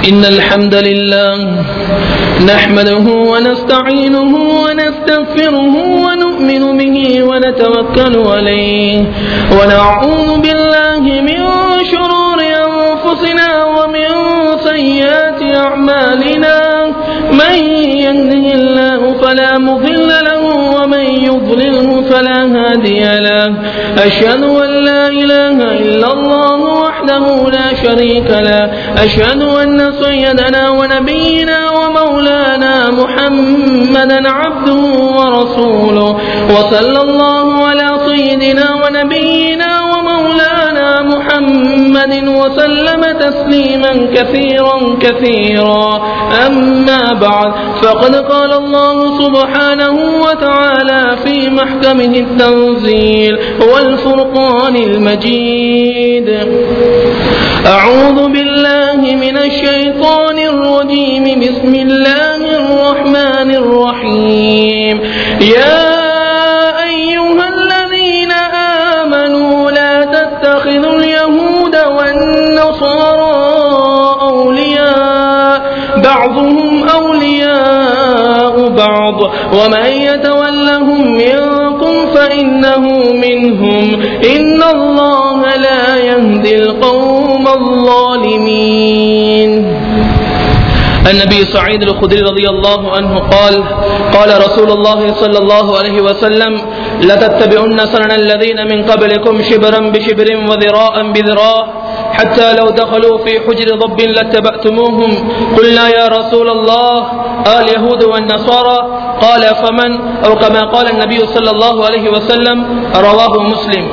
إن الحمد لله نحمده ونستعينه ونستغفره ونؤمن به ونتوكل عليه ونعوذ بالله من شرور أنفسنا ومن سيئات أعمالنا من يهده الله فلا مضل له ومن يضلله فلا هادي له أشهد أن لا إله إلا الله وحده لا شريك له أشهد أن سيدنا ونبينا ومولانا محمدا عبده ورسوله وصلى الله على سيدنا ونبينا ومولانا محمد وسلم تسليما كثيرا كثيرا أما بعد فقد قال الله سبحانه وتعالى في محكمه التنزيل والفرقان المجيد أعوذ بالله من الشيطان الرجيم بسم الله الرحمن الرحيم يا أيها الذين آمنوا لا تتخذوا اليهود والنصارى أولياء بعضهم أولياء بعض ومن يتولهم منكم فإنه منهم إن الله لا يهدي القوم الظالمين النبي سعيد الخدري رضي الله عنه قال قال رسول الله صلى الله عليه وسلم لتتبعن سنن الذين من قبلكم شبرا بشبر وذراعا بذراع حتى لو دخلوا في حجر ضب لاتبعتموهم قلنا يا رسول الله آل يهود والنصارى قال فمن أو كما قال النبي صلى الله عليه وسلم رواه مسلم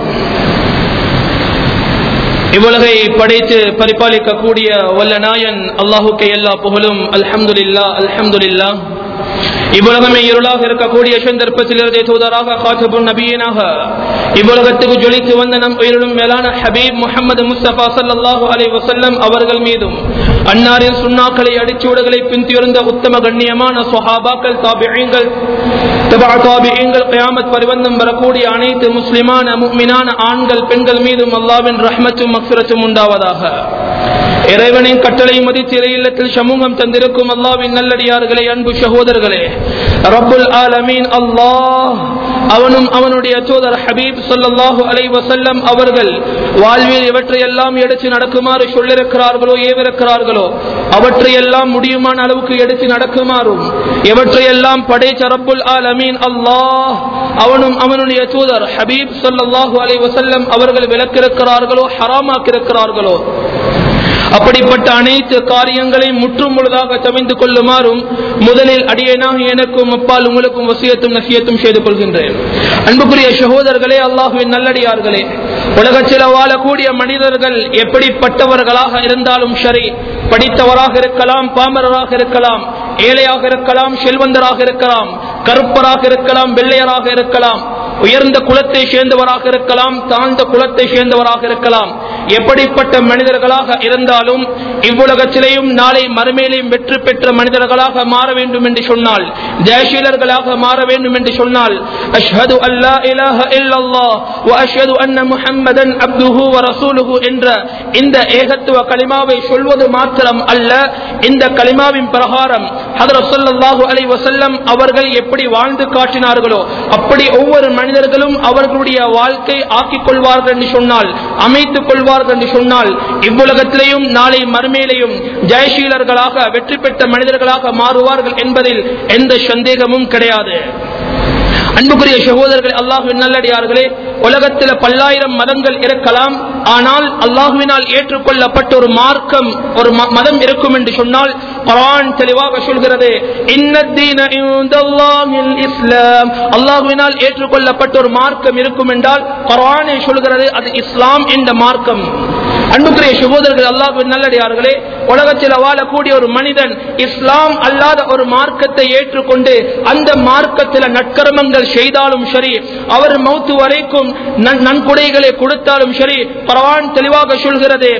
இவ்வுலகை படைத்து பரிபாலிக்கக்கூடிய வல்ல நாயன் அல்லாஹுக்கு எல்லா புகழும் அல்ஹம்துலில்லா அல்ஹம்துலில்லா இவ்வுலகமே இருளாக இருக்கக்கூடிய சந்தர்ப்பத்திலிருந்தே தூதராக காத்தபுன் நபியனாக இவ்வுலகத்துக்கு ஜொலித்து வந்த நம் உயிரிலும் மேலான ஹபீப் முகமது முஸ்தபா சல்லாஹூ அலை வசல்லம் அவர்கள் மீதும் அன்னாரின் சுண்ணாக்களை அடிச்சூடுகளை பின்திருந்த உத்தம கண்ணியமான சொஹாபாக்கள் தாபியங்கள் தாபியங்கள் கயாமத் பரிவந்தம் வரக்கூடிய அனைத்து முஸ்லிமான முக்மினான ஆண்கள் பெண்கள் மீதும் அல்லாவின் ரஹ்மத்தும் மக்சுரத்தும் உண்டாவதாக இறைவனின் கட்டளை மதித்து இறையில்லத்தில் சமூகம் தந்திருக்கும் அல்லாவின் நல்லடியார்களே அன்பு சகோதரர்களே ரப்புல் ஆலமீன் அல்லாஹ் அவனும் அவனுடைய தூதர் ஹபீப் சொல்லல்லாஹு அலை வசல்லம் அவர்கள் வாழ்வில் எவற்றையெல்லாம் எடுத்து நடக்குமாறு சொல்லிருக்கிறார்களோ ஏவிருக்கிறார்களோ அவற்றையெல்லாம் முடியுமான அளவுக்கு எடுத்து நடக்குமாறும் எவற்றையெல்லாம் படைச்ச ரப்புல் ஆலமீன் அல்லாஹ் அவனும் அவனுடைய தூதர் ஹபீப் சொல்லல்லாஹு அலை வசல்லம் அவர்கள் விளக்கிருக்கிறார்களோ ஹராமாக்கிருக்கிறார்களோ அப்படிப்பட்ட அனைத்து காரியங்களையும் முற்றும் முழுதாக தவிந்து கொள்ளுமாறும் முதலில் அடியேனாக எனக்கும் அப்பால் உங்களுக்கும் வசியத்தும் நசியத்தும் செய்து கொள்கின்றேன் அன்புக்குரிய சகோதரர்களே அல்லாஹுவின் நல்லடியார்களே உலகத்தில் வாழக்கூடிய மனிதர்கள் எப்படிப்பட்டவர்களாக இருந்தாலும் சரி படித்தவராக இருக்கலாம் பாமரராக இருக்கலாம் ஏழையாக இருக்கலாம் செல்வந்தராக இருக்கலாம் கருப்பராக இருக்கலாம் வெள்ளையராக இருக்கலாம் உயர்ந்த குலத்தை சேர்ந்தவராக இருக்கலாம் தாழ்ந்த குலத்தை சேர்ந்தவராக இருக்கலாம் எப்படிப்பட்ட மனிதர்களாக இருந்தாலும் இவ்வுலகத்திலேயும் நாளை மறுமையிலையும் வெற்றி பெற்ற மனிதர்களாக மாற வேண்டும் என்று சொன்னால் ஜெயசீலர்களாக மாற வேண்டும் என்று சொன்னால் அஷ்ஹது அல்லா இலாஹ இல்லல்லாஹ் வ அஷ்ஹது அன்ன முஹம்மதன் அப்துஹு வ ரசூலுஹு என்ற இந்த ஏகத்துவ கலிமாவை சொல்வது மாத்திரம் அல்ல இந்த கலிமாவின் பிரகாரம் ஹதரத் ஸல்லல்லாஹு அலைஹி வஸல்லம் அவர்கள் எப்படி வாழ்ந்து காட்டினார்களோ அப்படி ஒவ்வொரு மனிதர்களும் அவர்களுடைய வாழ்க்கை ஆக்கிக் கொள்வார்கள் என்று சொன்னால் அமைத்துக் கொள்வார்கள் என்று சொன்னால் இவ்வுலகத்திலேயும் நாளை மறுமையிலையும் ஜெயசீலர்களாக வெற்றி பெற்ற மனிதர்களாக மாறுவார்கள் என்பதில் எந்த சந்தேகமும் கிடையாது அன்புக்குரிய சகோதரர்கள் அல்லாஹுவின் நல்லடியார்களே உலகத்தில் பல்லாயிரம் மதங்கள் இருக்கலாம் ஆனால் அல்லாஹுவினால் ஏற்றுக்கொள்ளப்பட்ட ஒரு மார்க்கம் ஒரு மதம் இருக்கும் என்று சொன்னால் குரான் தெளிவாக சொல்கிறது இஸ்லாம் அல்லாஹுவினால் ஏற்றுக்கொள்ளப்பட்ட ஒரு மார்க்கம் இருக்கும் என்றால் குரானை சொல்கிறது அது இஸ்லாம் என்ற மார்க்கம் அன்புக்குரிய சகோதரர்கள் அல்லாஹுவின் நல்லடியார்களே உலகத்தில் வாழக்கூடிய ஒரு மனிதன் இஸ்லாம் அல்லாத ஒரு மார்க்கத்தை ஏற்றுக்கொண்டு அந்த மார்க்கத்தில் நற்கர்மங்கள் செய்தாலும் சரி அவர் மௌத்து வரைக்கும் நன்கொடைகளை கொடுத்தாலும் சரி பரவான் தெளிவாக சொல்கிறது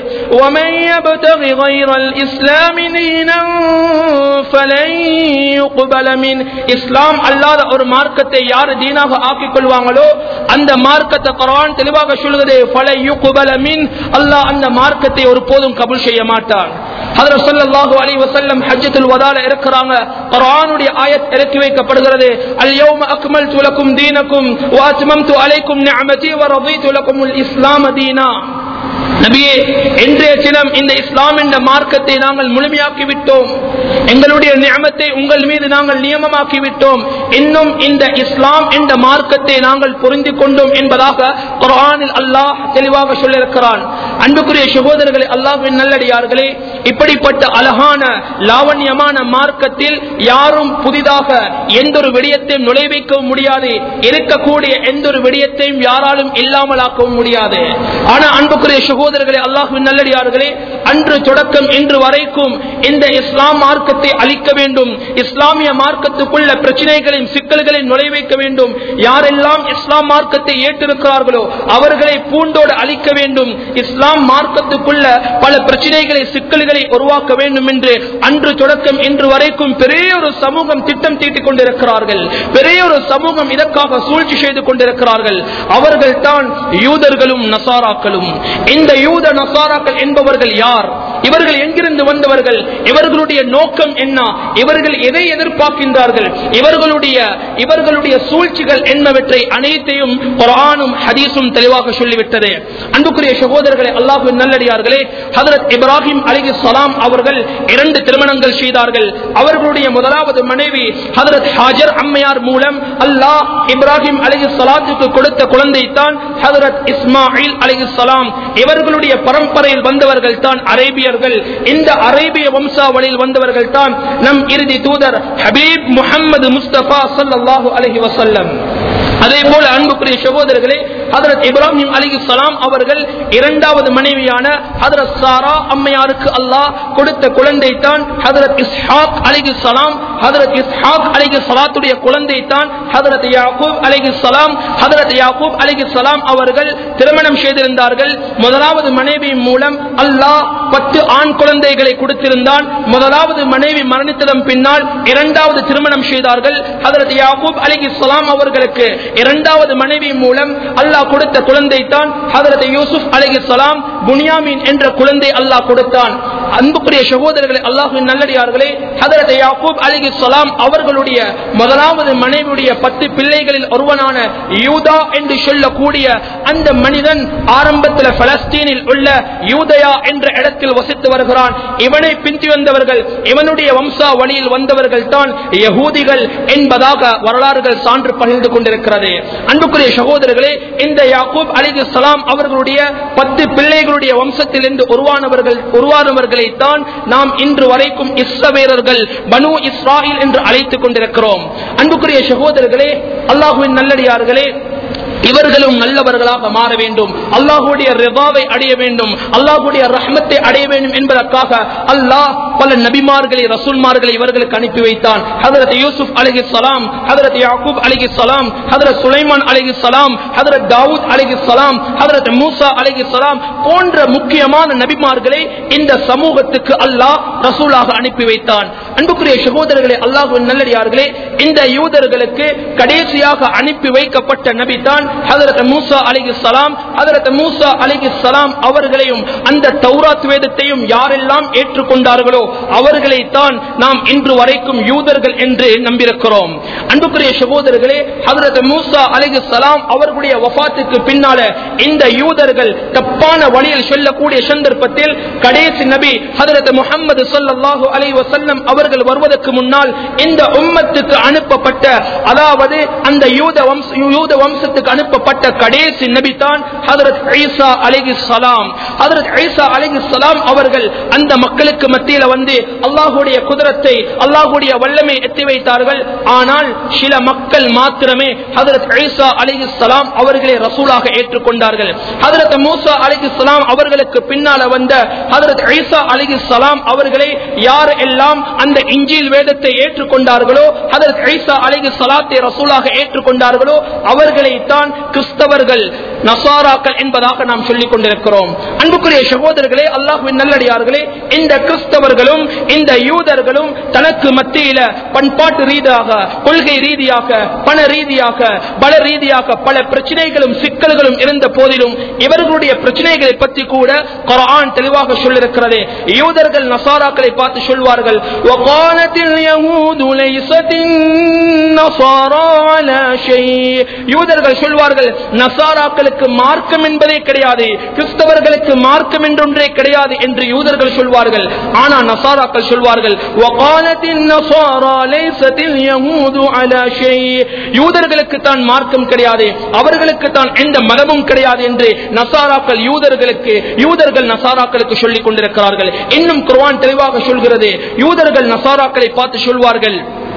இஸ்லாம் அல்லாத ஒரு மார்க்கத்தை யார் தீனாக ஆக்கிக் கொள்வாங்களோ அந்த மார்க்கத்தை குரான் தெளிவாக சொல்கிறது அல்லாஹ் அந்த மார்க்கத்தை ஒரு போதும் கபுல் செய்ய மாட்டான் ஹதரத் ஸல்லல்லாஹு அலைஹி வஸல்லம் ஹஜ்ஜத்துல் வதால இருக்கிறாங்க குர்ஆனுடைய ஆயத் இறக்கி வைக்கப்படுகிறது அல் யௌம அக்மல்து லக்கும் தீனக்கும் வ அத்மம்து அலைக்கும் நிஅமதி வ ரضيت லக்குமுல் இஸ்லாம் தீனா நபியே இன்றைய தினம் இந்த இஸ்லாம் என்ற மார்க்கத்தை நாங்கள் முழுமையாக்கி விட்டோம் எங்களுடைய நியமத்தை உங்கள் மீது நாங்கள் நியமமாக்கி விட்டோம் இன்னும் இந்த இஸ்லாம் என்ற மார்க்கத்தை நாங்கள் புரிந்து கொண்டோம் என்பதாக குர்ஆனில் அல்லாஹ் தெளிவாக சொல்லியிருக்கிறான் அன்புக்குரிய சகோதரர்களே அல்லாஹ்வின் நல்லடியார்களே இப்படிப்பட்ட அழகான லாவண்யமான மார்க்கத்தில் யாரும் புதிதாக எந்த ஒரு விடயத்தையும் நுழைவிக்கவும் முடியாது இருக்கக்கூடிய எந்த ஒரு விடயத்தையும் யாராலும் இல்லாமல் ஆக்கவும் முடியாது ஆனா அன்புக்குரிய சகோதரர்களே அல்லாஹுவின் நல்லடியார்களே அன்று தொடக்கம் இன்று வரைக்கும் இந்த இஸ்லாம் மார்க்கத்தை அழிக்க வேண்டும் இஸ்லாமிய மார்க்கத்துக்குள்ள பிரச்சனைகளையும் சிக்கல்களையும் நுழைவைக்க வேண்டும் யாரெல்லாம் இஸ்லாம் மார்க்கத்தை ஏற்றிருக்கிறார்களோ அவர்களை பூண்டோடு அழிக்க வேண்டும் இஸ்லாம் மார்க்கத்துக்குள்ள பல பிரச்சனைகளை சிக்கல்களை உருவாக்க வேண்டும் என்று அன்று தொடக்கம் இன்று வரைக்கும் பெரிய ஒரு சமூகம் திட்டம் தீட்டிக் கொண்டிருக்கிறார்கள் பெரிய ஒரு சமூகம் இதற்காக சூழ்ச்சி செய்து கொண்டிருக்கிறார்கள் அவர்கள் தான் யூதர்களும் நசாராக்களும் இந்த யூத நசாராக்கள் என்பவர்கள் யார் இவர்கள் எங்கிருந்து வந்தவர்கள் இவர்களுடைய நோக்கம் என்ன இவர்கள் எதை எதிர்பார்க்கின்றார்கள் இவர்களுடைய இவர்களுடைய சூழ்ச்சிகள் என்னவற்றை அனைத்தையும் குரானும் ஹதீஸும் தெளிவாக சொல்லிவிட்டது அன்புக்குரிய சகோதரர்களே அல்லாஹு நல்லடியார்களே ஹதரத் இப்ராஹிம் அலிகு சலாம் அவர்கள் இரண்டு திருமணங்கள் செய்தார்கள் அவர்களுடைய முதலாவது மனைவி ஹதரத் ஹாஜர் அம்மையார் மூலம் அல்லாஹ் இப்ராஹிம் அலிகு சலாத்துக்கு கொடுத்த குழந்தை தான் ஹதரத் இஸ்மாயில் அலிகு சலாம் இவர்களுடைய பரம்பரையில் வந்தவர்கள் தான் அரேபியர்கள் இந்த அரேபிய வம்சாவளியில் வந்தவர்கள் தான் நம் இறுதி தூதர் ஹபீப் முகமது முஸ்தபா சல்லாஹூ அலஹி வசல்லம் அதே போல அன்புக்குரிய சகோதரர்களே ஹதரத் இப்ராஹிம் அலி சலாம் அவர்கள் இரண்டாவது மனைவியான ஹதரத் சாரா அம்மையாருக்கு அல்லாஹ் கொடுத்த குழந்தை தான் ஹதரத் இஸ்ஹாக் அலி சலாம் ஹதரத் இஸ்ஹாக் அலி சலாத்துடைய குழந்தை தான் ஹதரத் யாக்கூப் அலி சலாம் ஹதரத் யாக்கூப் அலி சலாம் அவர்கள் திருமணம் செய்திருந்தார்கள் முதலாவது மனைவி மூலம் அல்லாஹ் பத்து ஆண் குழந்தைகளை கொடுத்திருந்தான் முதலாவது மனைவி மரணித்ததன் பின்னால் இரண்டாவது திருமணம் செய்தார்கள் ஹதரத் யாக்கூப் அலி சலாம் அவர்களுக்கு இரண்டாவது மனைவி மூலம் அல்லாஹ் கொடுத்த குழந்தை தான் ஹதரத் யூசுப் அலி சலாம் புனியாமின் என்ற குழந்தை அல்லாஹ் கொடுத்தான் அன்புக்குரிய சகோதரர்களே அல்லாஹின் நல்லடியார்களே ஹதரத் யாக்கூப் அலி சலாம் அவர்களுடைய முதலாவது மனைவியுடைய பத்து பிள்ளைகளில் ஒருவனான யூதா என்று சொல்லக்கூடிய அந்த மனிதன் ஆரம்பத்தில் பலஸ்தீனில் உள்ள யூதயா என்ற இடத்தில் வசித்து வருகிறான் இவனை பிந்தி வந்தவர்கள் இவனுடைய வம்சா வழியில் வந்தவர்கள் தான் யகூதிகள் என்பதாக வரலாறுகள் சான்று பகிர்ந்து கொண்டிருக்கிறது அன்புக்குரிய சகோதரர்களே இந்த யாக்கூப் அலி சலாம் அவர்களுடைய பத்து பிள்ளைகளுடைய வம்சத்தில் இருந்து உருவானவர்கள் உருவானவர்களை தான் நாம் இன்று வரைக்கும் இஸ்ரவேலர்கள் பனு இஸ்ராயில் என்று அழைத்துக் கொண்டிருக்கிறோம் அன்புக்குரிய சகோதரர்களே அல்லாஹுவின் நல்லடியார்களே இவர்களும் நல்லவர்களாக மாற வேண்டும் அல்லாஹுடைய ரிவாவை அடைய வேண்டும் அல்லாஹுடைய ரஹ்மத்தை அடைய வேண்டும் என்பதற்காக அல்லாஹ் பல நபிமார்களை ரசூல்மார்களை இவர்களுக்கு அனுப்பி வைத்தான் ஹதரத் யூசுப் அலிகி சலாம் ஹதரத் யாக்கூப் அலிகி சலாம் ஹதரத் சுலைமான் அலிகி சலாம் ஹதரத் தாவூத் அலிகி சலாம் ஹதரத் மூசா அலிகி சலாம் போன்ற முக்கியமான நபிமார்களை இந்த சமூகத்துக்கு அல்லாஹ் ரசூலாக அனுப்பி வைத்தான் அன்புக்குரிய சகோதரர்களே அல்லாஹுவின் நல்லடியார்களே இந்த யூதர்களுக்கு கடைசியாக அனுப்பி வைக்கப்பட்ட நபி தான் ஹதரத் மூசா அலிகி சலாம் ஹதரத் மூசா அலிகி சலாம் அவர்களையும் அந்த தௌராத் வேதத்தையும் யாரெல்லாம் ஏற்றுக்கொண்டார்களோ அவர்களைத்தான் நாம் இன்று வரைக்கும் யூதர்கள் என்று நம்பியிருக்கிறோம் அன்புக்குரிய சகோதரர்களே ஹதரத் மூசா அலிகி சலாம் அவர்களுடைய வஃபாத்துக்கு பின்னால இந்த யூதர்கள் தப்பான வழியில் செல்லக்கூடிய சந்தர்ப்பத்தில் கடைசி நபி ஹதரத் முகமது சல்லாஹூ அலை வசல்லம் அவர்கள் வருவதற்கு முன்னால் இந்த உம்மத்துக்கு அனுப்பப்பட்ட அதாவது அந்த யூத வம்ச யூத வம்சத்துக்கு அனுப்பப்பட்ட கடைசி நபி தான் ஹதரத் ஐசா அலிகி சலாம் ஹதரத் ஐசா அலிகி சலாம் அவர்கள் அந்த மக்களுக்கு மத்தியில வந்து அல்லாஹுடைய குதிரத்தை அல்லாஹுடைய வல்லமை எத்தி வைத்தார்கள் ஆனால் சில மக்கள் மாத்திரமே ஹதரத் ஐசா அலிகி சலாம் அவர்களை ரசூலாக ஏற்றுக்கொண்டார்கள் ஹதரத் மூசா அலிகி சலாம் அவர்களுக்கு பின்னால வந்த ஹதரத் ஐசா அலிகி சலாம் அவர்களை யார் எல்லாம் அந்த இஞ்சில் வேதத்தை ஏற்றுக்கொண்டார்களோ ஹதரத் ஐசா அலிகி சலாத்தை ரசூலாக ஏற்றுக்கொண்டார்களோ அவர்களை தான் கிறிஸ்தவர்கள் நசாராக்கள் என்பதாக நாம் சொல்லிக் கொண்டிருக்கிறோம் அன்புக்குரிய சகோதரர்களே அல்லாஹுவின் நல்லடியார்களே இந்த கிறிஸ்தவர்களும் இந்த யூதர்களும் தனக்கு மத்தியில பண்பாட்டு ரீதியாக கொள்கை ரீதியாக பண ரீதியாக பல ரீதியாக பல பிரச்சனைகளும் சிக்கல்களும் இருந்த போதிலும் இவர்களுடைய பிரச்சனைகளை பற்றி கூட குரான் தெளிவாக சொல்லிருக்கிறது யூதர்கள் நசாராக்களை பார்த்து சொல்வார்கள் وقالت اليهود ليست النصارى على شيء யூதர்கள் சொல்வார்கள் நசாராக்களுக்கு மார்க்கம் என்பதே கிடையாது கிறிஸ்தவர்களுக்கு மார்க்கம் என்றொன்றே கிடையாது என்று யூதர்கள் சொல்வார்கள் ஆனா நசாராக்கள் சொல்வார்கள் وقالت النصارى ليست اليهود على شيء யூதர்களுக்கு தான் மார்க்கம் கிடையாது அவர்களுக்கு தான் எந்த மதமும் கிடையாது என்று நசாராக்கள் யூதர்களுக்கு யூதர்கள் நசாராக்களுக்கு சொல்லிக் கொண்டிருக்கிறார்கள் இன்னும் குர்ஆன் தெளிவாக சொல்கிறது யூதர்கள் நசாராக்களை பார்த்து சொல்வார்கள்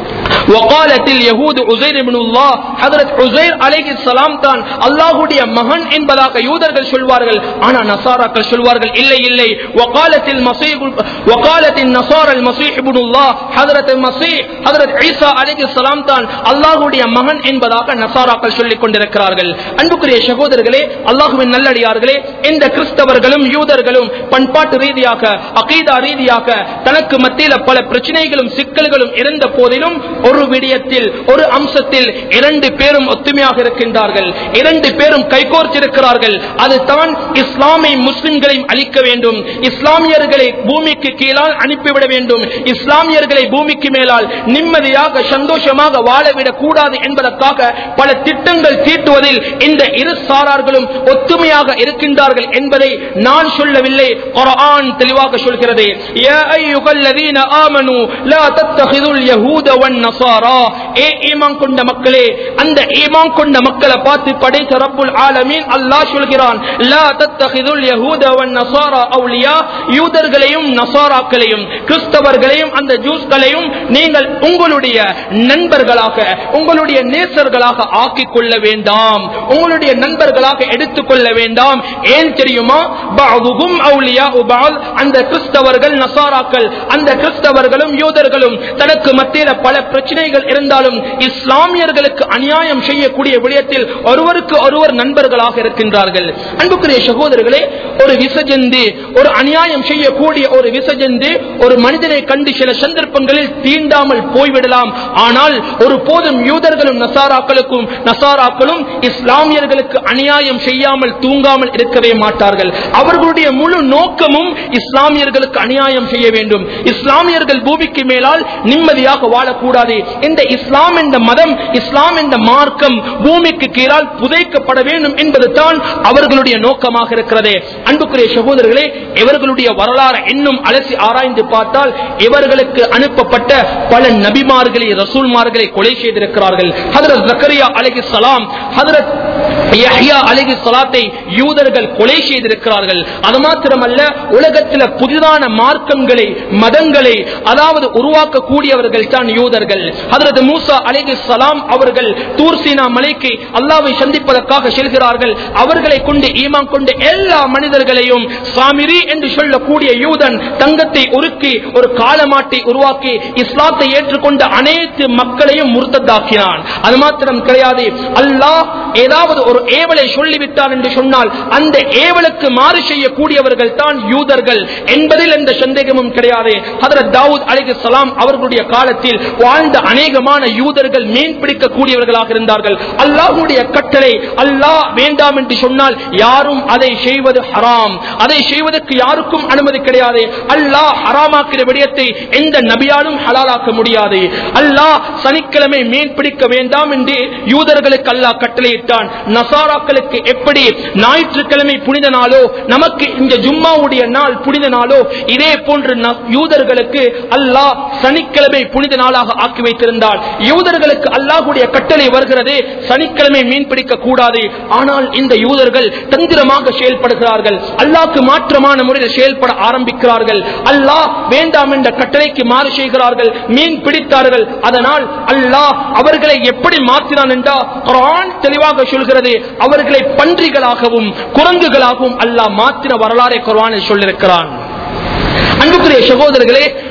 وقالت اليهود عزير بن الله حضرت عزير عليه السلام தான் அல்லாஹ்வுடைய மகன் என்பதாக யூதர்கள் சொல்வார்கள் ஆனா நசாராக்கள் சொல்வார்கள் இல்லை இல்லை وقالت المسيح وقالت النصارى المسيح ابن الله حضرت المسيح حضرت عيسى عليه السلام தான் அல்லாஹ்வுடைய மகன் என்பதாக நசாராக்கள் சொல்லிக் கொண்டிருக்கிறார்கள் அன்புக்குரிய சகோதரர்களே அல்லாஹ்வின் நல்லடியார்களே இந்த கிறிஸ்தவர்களும் யூதர்களும் பண்பாட்டு ரீதியாக அகீதா ரீதியாக தனக்கு மத்தியில பல பிரச்சனைகளும் சிக்கல்களும் இருந்த போதிலும் ஒரு விடயத்தில் ஒரு அம்சத்தில் இரண்டு பேரும் ஒத்துமையாக இருக்கின்றார்கள் இரண்டு பேரும் கைகோர்த்திருக்கிறார்கள் அதுதான் இஸ்லாமை முஸ்லிம்களையும் அழிக்க வேண்டும் இஸ்லாமியர்களை பூமிக்கு கீழால் அனுப்பிவிட வேண்டும் இஸ்லாமியர்களை பூமிக்கு மேலால் நிம்மதியாக சந்தோஷமாக வாழவிடக் கூடாது என்பதற்காக பல திட்டங்கள் தீட்டுவதில் இந்த இரு சாரார்களும் ஒத்துமையாக இருக்கின்றார்கள் என்பதை நான் சொல்லவில்லை குர்ஆன் தெளிவாக சொல்கிறது யா அய்யுஹல்லதீன ஆமனு லா தத்தகிதுல் யஹூத வன் நஸாரா ஏ ஈமான் கொண்ட மக்களே அந்த ஈமான் கொண்ட மக்களை பார்த்து படைத்த ரப்புல் ஆலமீன் அல்லாஹ் சொல்கிறான் லா தத்தகிதுல் யஹூத வன் நஸாரா அவுலியா யூதர்களையும் நசாராக்களையும் கிறிஸ்தவர்களையும் அந்த ஜூஸ்களையும் நீங்கள் உங்களுடைய நண்பர்களாக உங்களுடைய நேசர்களாக ஆக்கிக் கொள்ள வேண்டாம் உங்களுடைய நண்பர்களாக எடுத்துக்கொள்ள வேண்டாம் ஏன் தெரியுமா பஅதுஹும் அவுலியாஉ பஅத். அந்த கிறிஸ்தவர்கள் நசாராக்கள் அந்த கிறிஸ்தவர்களும் யூதர்களும் தனக்கு மத்தியில பல பிரச்சனைகள் இருந்தாலும் இஸ்லாமியர்களுக்கு அநியாயம் செய்யக்கூடிய விடயத்தில் ஒருவருக்கு ஒருவர் நண்பர்களாக இருக்கின்றார்கள் அன்புக்குரிய சகோதரர்களே ஒரு விசஜந்து ஒரு அநியாயம் செய்யக்கூடிய ஒரு விசஜந்து ஒரு மனிதனை கண்டு சில சந்தர்ப்பங்களில் தீண்டாமல் போய்விடலாம் ஆனால் ஒரு போதும் யூதர்களும் நசாராக்களுக்கும் நசாராக்களும் இஸ்லாமியர்களுக்கு அநியாயம் செய்யாமல் தூங்காமல் இருக்கவே மாட்டார்கள் அவர்களுடைய முழு நோக்கமும் இஸ்லாமியர்களுக்கு அநியாயம் செய்ய வேண்டும் இஸ்லாமியர்கள் பூமிக்கு மேலால் நிம்மதியாக வாழக்கூடாது இந்த இஸ்லாம் என்ற மதம் இஸ்லாம் என்ற மார்க்கம் பூமிக்கு கீழால் புதைக்கப்பட வேண்டும் என்பது தான் அவர்களுடைய நோக்கமாக இருக்கிறது அன்புக்குரிய சகோதரர்களே இவர்களுடைய வரலாறு இன்னும் அலசி ஆராய்ந்து பார்த்தால் இவர்களுக்கு அனுப்பப்பட்ட பல நபிமார்களை ரசூல்மார்களை கொலை செய்திருக்கிறார்கள் ஹதரத் ஜக்கரியா அலைஹி சலாம் ஹதரத் யஹ்யா அலைஹி ஸலாத்தை யூதர்கள் கொலை செய்திருக்கிறார்கள் அது மாத்திரமல்ல உலகத்தில் புதிதான மார்க்கங்களை மதங்களை அதாவது உருவாக்கக்கூடியவர்கள் தான் யூதர்கள் ஹதரத் மூசா அலைஹி ஸலாம் அவர்கள் தூர்சீனா மலைக்கு அல்லாஹ்வை சந்திப்பதற்காக செல்கிறார்கள் அவர்களை கொண்டு ஈமான் கொண்டு எல்லா மனிதர்களையும் சாமிரி என்று சொல்லக்கூடிய யூதன் தங்கத்தை உருக்கி ஒரு காலமாட்டை உருவாக்கி இஸ்லாத்தை ஏற்றுக்கொண்ட அனைத்து மக்களையும் முர்த்ததாக்கினான் அது மாத்திரம் கிடையாது அல்லாஹ் ஏதாவது ஒரு ஏவலை சொல்லிவிட்டார் என்று சொன்னால் அந்த ஏவலுக்கு மாறு செய்யக்கூடியவர்கள் தான் யூதர்கள் என்பதில் எந்த சந்தேகமும் கிடையாது ஹதரத் தாவூத் அலைஹி சலாம் அவர்களுடைய காலத்தில் வாழ்ந்த அநேகமான யூதர்கள் மீன் பிடிக்கக்கூடியவர்களாக இருந்தார்கள் அல்லாஹ்வுடைய கட்டளை அல்லாஹ் வேண்டாம் என்று சொன்னால் யாரும் அதை செய்வது ஹராம் அதை செய்வதற்கு யாருக்கும் அனுமதி கிடையாது அல்லாஹ் ஹராமாக்கிற விடயத்தை எந்த நபியாலும் ஹலாலாக்க முடியாது அல்லாஹ் சனிக்கிழமை மீன் பிடிக்க வேண்டாம் என்று யூதர்களுக்கு அல்லாஹ் கட்டளையிட்டான் நசாராக்களுக்கு எப்படி ஞாயிற்றுக்கிழமை புனித நாளோ நமக்கு இந்த ஜும்மாவுடைய நாள் புனித நாளோ இதே போன்று ந- யூதர்களுக்கு அல்லாஹ் சனிக்கிழமை புனித நாளாக ஆக்கி வைத்திருந்தார் யூதர்களுக்கு அல்லாஹுடைய கட்டளை வருகிறது சனிக்கிழமை மீன் பிடிக்க கூடாது ஆனால் இந்த யூதர்கள் தந்திரமாக செயல்படுகிறார்கள் அல்லாஹ்க்கு மாற்றமான முறையில் செயல்பட ஆரம்பிக்கிறார்கள் அல்லாஹ் வேண்டாம் என்ற கட்டளைக்கு மாறு செய்கிறார்கள் மீன் பிடித்தார்கள் அதனால் அல்லாஹ் அவர்களை எப்படி மாற்றினான் என்றால் குர்ஆன் தெளிவாக சொல்கிறது அவர்களை பன்றிகளாகவும் குரங்குகளாகவும் அல்லாஹ் மாற்றின வரலாறை குர்ஆனில் சொல்லியிருக்கிறான் அன்புக்குரிய சகோதரர்களே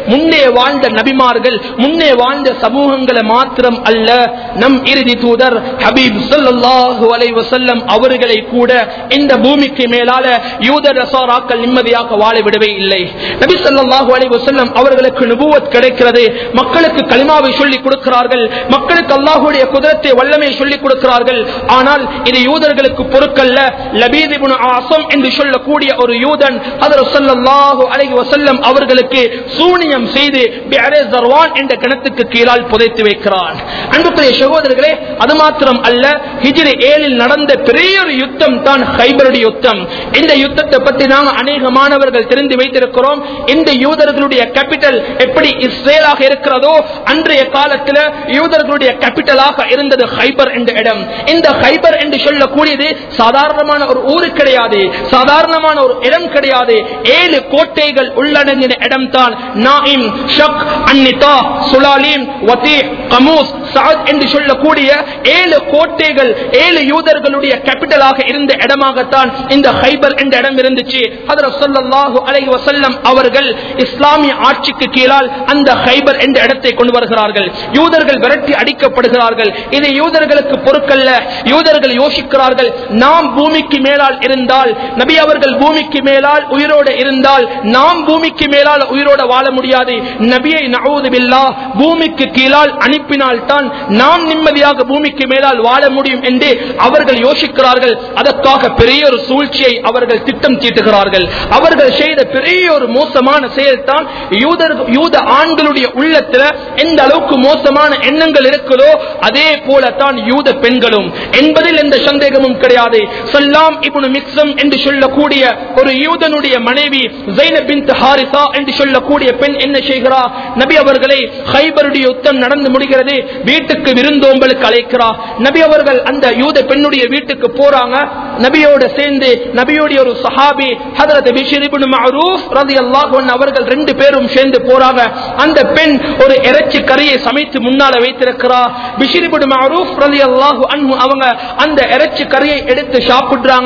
முன்னே வாழ்ந்த நபிமார்கள் முன்னே வாழ்ந்த சமூகங்களை மாத்திரம் அல்ல நம் இறுதி தூதர் ஹபீப் ஸல்லல்லாஹு அலைஹி வஸல்லம் அவர்களை கூட இந்த பூமிக்கு மேலால யூத ரசாராக்கள் நிம்மதியாக வாழ விடவே இல்லை நபி ஸல்லல்லாஹு அலைஹி வஸல்லம் அவர்களுக்கு நுபுவத் கிடைக்கிறது மக்களுக்கு கலிமாவை சொல்லிக் கொடுக்கிறார்கள் மக்களுக்கு அல்லாஹ்வுடைய குதிரத்தை வல்லமை சொல்லிக் கொடுக்கிறார்கள் ஆனால் இது யூதர்களுக்கு பொருட்கல்ல லபீத் இப்னு ஆசம் என்று சொல்லக்கூடிய ஒரு யூதன் ஹதரத் ஸல்லல்லாஹு அலைஹி வஸல்லம் அவர்களுக்கு சூனியம் செய்து பிஅரே ஜர்வான் என்ற கிணத்துக்கு கீழால் புதைத்து வைக்கிறான் அன்புக்குரிய சகோதரர்களே அது மாத்திரம் அல்ல ஹிஜ்ரி ஏழில் நடந்த பெரிய ஒரு யுத்தம் தான் ஹைபருடைய யுத்தம் இந்த யுத்தத்தை பற்றி நாங்கள் அநேக மாணவர்கள் தெரிந்து வைத்திருக்கிறோம் இந்த யூதர்களுடைய கேபிட்டல் எப்படி இஸ்ரேலாக இருக்கிறதோ அன்றைய காலத்தில் யூதர்களுடைய கேபிட்டலாக இருந்தது ஹைபர் என்ற இடம் இந்த ஹைபர் என்று சொல்லக்கூடியது சாதாரணமான ஒரு ஊரு கிடையாது சாதாரணமான ஒரு இடம் கிடையாது ஏழு கோட்டைகள் உள்ளடங்கின இடம் தான் நாயிம் ஷக் அன்னிதா சுலாலீம் வதி கமூஸ் சாத் என்று சொல்லக்கூடிய ஏழு கோட்டைகள் ஏழு யூதர்களுடைய கேபிட்டலாக இருந்த இடமாகத்தான் இந்த ஹைபர் என்ற இடம் இருந்துச்சு ஹதரத் ஸல்லல்லாஹு அலைஹி வஸல்லம் அவர்கள் இஸ்லாமிய ஆட்சிக்கு கீழால் அந்த ஹைபர் என்ற இடத்தை கொண்டு வருகிறார்கள் யூதர்கள் விரட்டி அடிக்கப்படுகிறார்கள் இது யூதர்களுக்கு பொருட்கல்ல யூதர்கள் யோசிக்கிறார்கள் நாம் பூமிக்கு மேலால் இருந்தால் நபி அவர்கள் பூமிக்கு மேலால் உயிரோடு இருந்தால் நாம் பூமிக்கு மேலால் உயிரோடு வாழ முடியாது நபியை நவுது பில்லா பூமிக்கு கீழால் அனுப்பினால் தான் நாம் நிம்மதியாக பூமிக்கு மேலால் வாழ முடியும் என்று அவர்கள் யோசிக்கிறார்கள் அதற்காக பெரிய ஒரு சூழ்ச்சியை அவர்கள் திட்டம் தீட்டுகிறார்கள் அவர்கள் செய்த பெரிய ஒரு மோசமான செயல் தான் யூதர் யூத ஆண்களுடைய உள்ளத்துல எந்த அளவுக்கு மோசமான எண்ணங்கள் இருக்குதோ அதே போலத்தான் யூத பெண்களும் என்பதில் எந்த சந்தேகமும் கிடையாது சல்லாம் இப்னு மிக்சம் என்று சொல்லக்கூடிய ஒரு யூதனுடைய மனைவி ஜைனப் பின்த் ஹாரிசா என்று சொல்லக்கூடிய பெண் என்ன செய்கிறார் நபி அவர்களை ஹைபருடைய யுத்தம் நடந்து முடிகிறது வீட்டுக்கு விருந்தோம்பலுக்கு அழைக்கிறார் நபி அவர்கள் அந்த யூத பெண்ணுடைய வீட்டுக்கு போறாங்க நபியோட சேர்ந்து நபியோடைய ஒரு சஹாபி ஹதரத் பிஷர் இப்னு மஅரூஃப் ரலியல்லாஹு அன்ஹு அவர்கள் ரெண்டு பேரும் சேர்ந்து போறாங்க அந்த பெண் ஒரு இறைச்சி கறியை சமைத்து முன்னால வைத்திருக்கிறார் பிஷர் இப்னு மஅரூஃப் ரலியல்லாஹு அன்ஹு அவங்க அந்த இறைச்சி கறியை எடுத்து சாப்பிடுறாங்க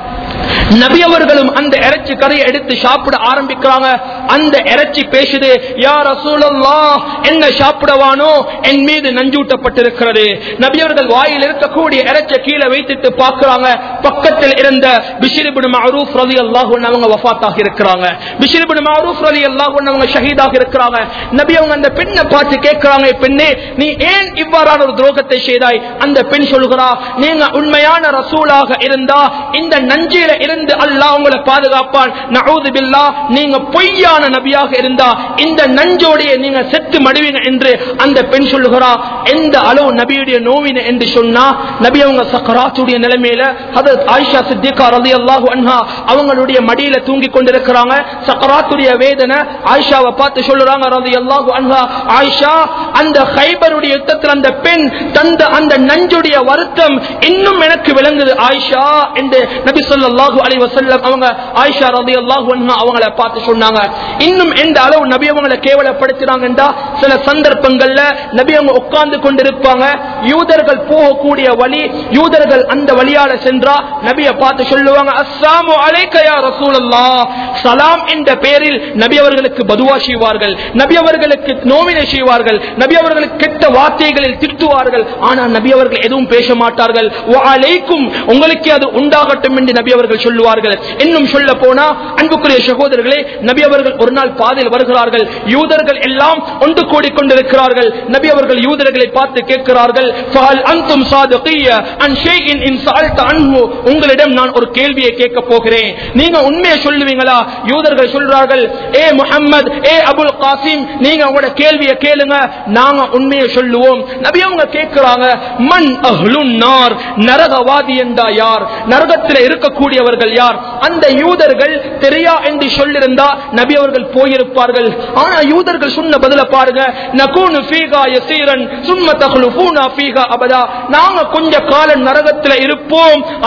நபி அவர்களும் அந்த இறைச்சி கறியை எடுத்து சாப்பிட ஆரம்பிக்கிறாங்க அந்த இறைச்சி பேசுது யார் ரசூலல்லா என்ன சாப்பிடவானோ என் மீது நஞ்சூட்டப்பட்டிருக்கிறது நபி அவர்கள் வாயில் இருக்கக்கூடிய இறைச்ச கீழே வைத்துட்டு பார்க்கிறாங்க பக்கத்தில் இருந்த பிஷிரிபின் மஅரூஃப் ரலி அல்லாஹு அவங்க வஃபாத்தாக இருக்கிறாங்க பிஷிரிபின் மஅரூஃப் ரலி அல்லாஹு அவங்க ஷஹீதாக இருக்கிறாங்க நபி அவங்க அந்த பெண்ணை பார்த்து கேட்கிறாங்க பெண்ணே நீ ஏன் இவ்வாறான ஒரு துரோகத்தை செய்தாய் அந்த பெண் சொல்கிறா நீங்க உண்மையான ரசூலாக இருந்தா இந்த நஞ்சில இருந்து அல்லாஹ் உங்களை பாதுகாப்பான் நஊது பில்லா நீங்க பொய்யான நபியாக இருந்தா இந்த நஞ்சோடைய நீங்க செத்து மடிவீங்க என்று அந்த பெண் சொல்லுகிறா எந்த அளவு நபியுடைய நோவின என்று சொன்னா நபி அவங்க சக்கராத்துடைய நிலைமையில ஹதரத் ஆயிஷா சித்திகா ரலியல்லாஹு அன்ஹா அவங்களுடைய மடியில தூங்கி கொண்டிருக்கிறாங்க சக்கராத்துடைய வேதனை ஆயிஷாவை பார்த்து சொல்லுறாங்க ரலியல்லாஹு அன்ஹா ஆயிஷா அந்த ஹைபருடைய யுத்தத்தில் அந்த பெண் தந்த அந்த நஞ்சுடைய வருத்தம் இன்னும் எனக்கு விளங்குது ஆயிஷா என்று நபி ஸல்லல்லாஹு அலைஹி வஸல்லம் அவங்க ஆயிஷா ரலியல்லாஹு அன்ஹா அவங்கள பார்த்து சொன்னாங்க இன்னும் எந்த அளவு நபி அவங்களை கேவலப்படுத்தினாங்கன்றா சில சந்தர்ப்பங்கள்ல நபி அவங்க உட்கார்ந்து கொண்டிருப்பாங்க யூதர்கள் போகக்கூடிய வழி யூதர்கள் அந்த வழியால சென்றா நபியை பார்த்து சொல்லுவாங்க அஸ்ஸாமு அலைக்க யா ரசூலல்லாஹ் சலாம் என்ற பெயரில் நபி அவர்களுக்கு பதுவா செய்வார்கள் நபி அவர்களுக்கு நோவினை செய்வார்கள் நபி அவர்களுக்கு கெட்ட வார்த்தைகளில் திட்டுவார்கள் ஆனால் நபி அவர்கள் எதுவும் பேச மாட்டார்கள் அலைக்கும் உங்களுக்கு அது உண்டாகட்டும் என்று நபி அவர்கள் சொல்லுவார்கள் இன்னும் சொல்ல போனா அன்புக்குரிய சகோதரர்களே நபி அவர்கள் ஒரு நாள் பாதையில் வருகிறார்கள் யூதர்கள் எல்லாம் ஒன்று கூடிக்கொண்டிருக்கிறார்கள் நபி அவர்கள் யூதர்களை பார்த்து கேட்கிறார்கள் "ஃபஹல் அன்தும் சாதிகிய அன் ஷைஇன் இன் சஅல்த அன்ஹு?" உங்களிடம் நான் ஒரு கேள்வியை கேட்க போகிறேன் நீங்க உண்மையை சொல்லுவீங்களா யூதர்கள் சொல்றார்கள் ஏ முஹம்மது ஏ அபுல் காசிம் நீங்க உங்களோட கேள்வியை கேளுங்க நாங்க உண்மையை சொல்லுவோம் நபி அவங்க கேட்கிறாங்க மன் அஹ்லுன் நார் நரகவாதி என்றா யார் நரகத்தில் இருக்கக்கூடியவர்கள் யார் அந்த யூதர்கள் தெரியா என்று சொல்லிருந்தா நபி அவர்கள் போயிருப்பார்கள் ஆனா யூதர்கள் சொன்ன பதில பாருங்க நகூனு ஃபீகா யசீரன் சும்ம தஹ்லுஃபூனா ஃபீகா அபதா நாங்க கொஞ்ச காலம் நரகத்தில் இருப்போம்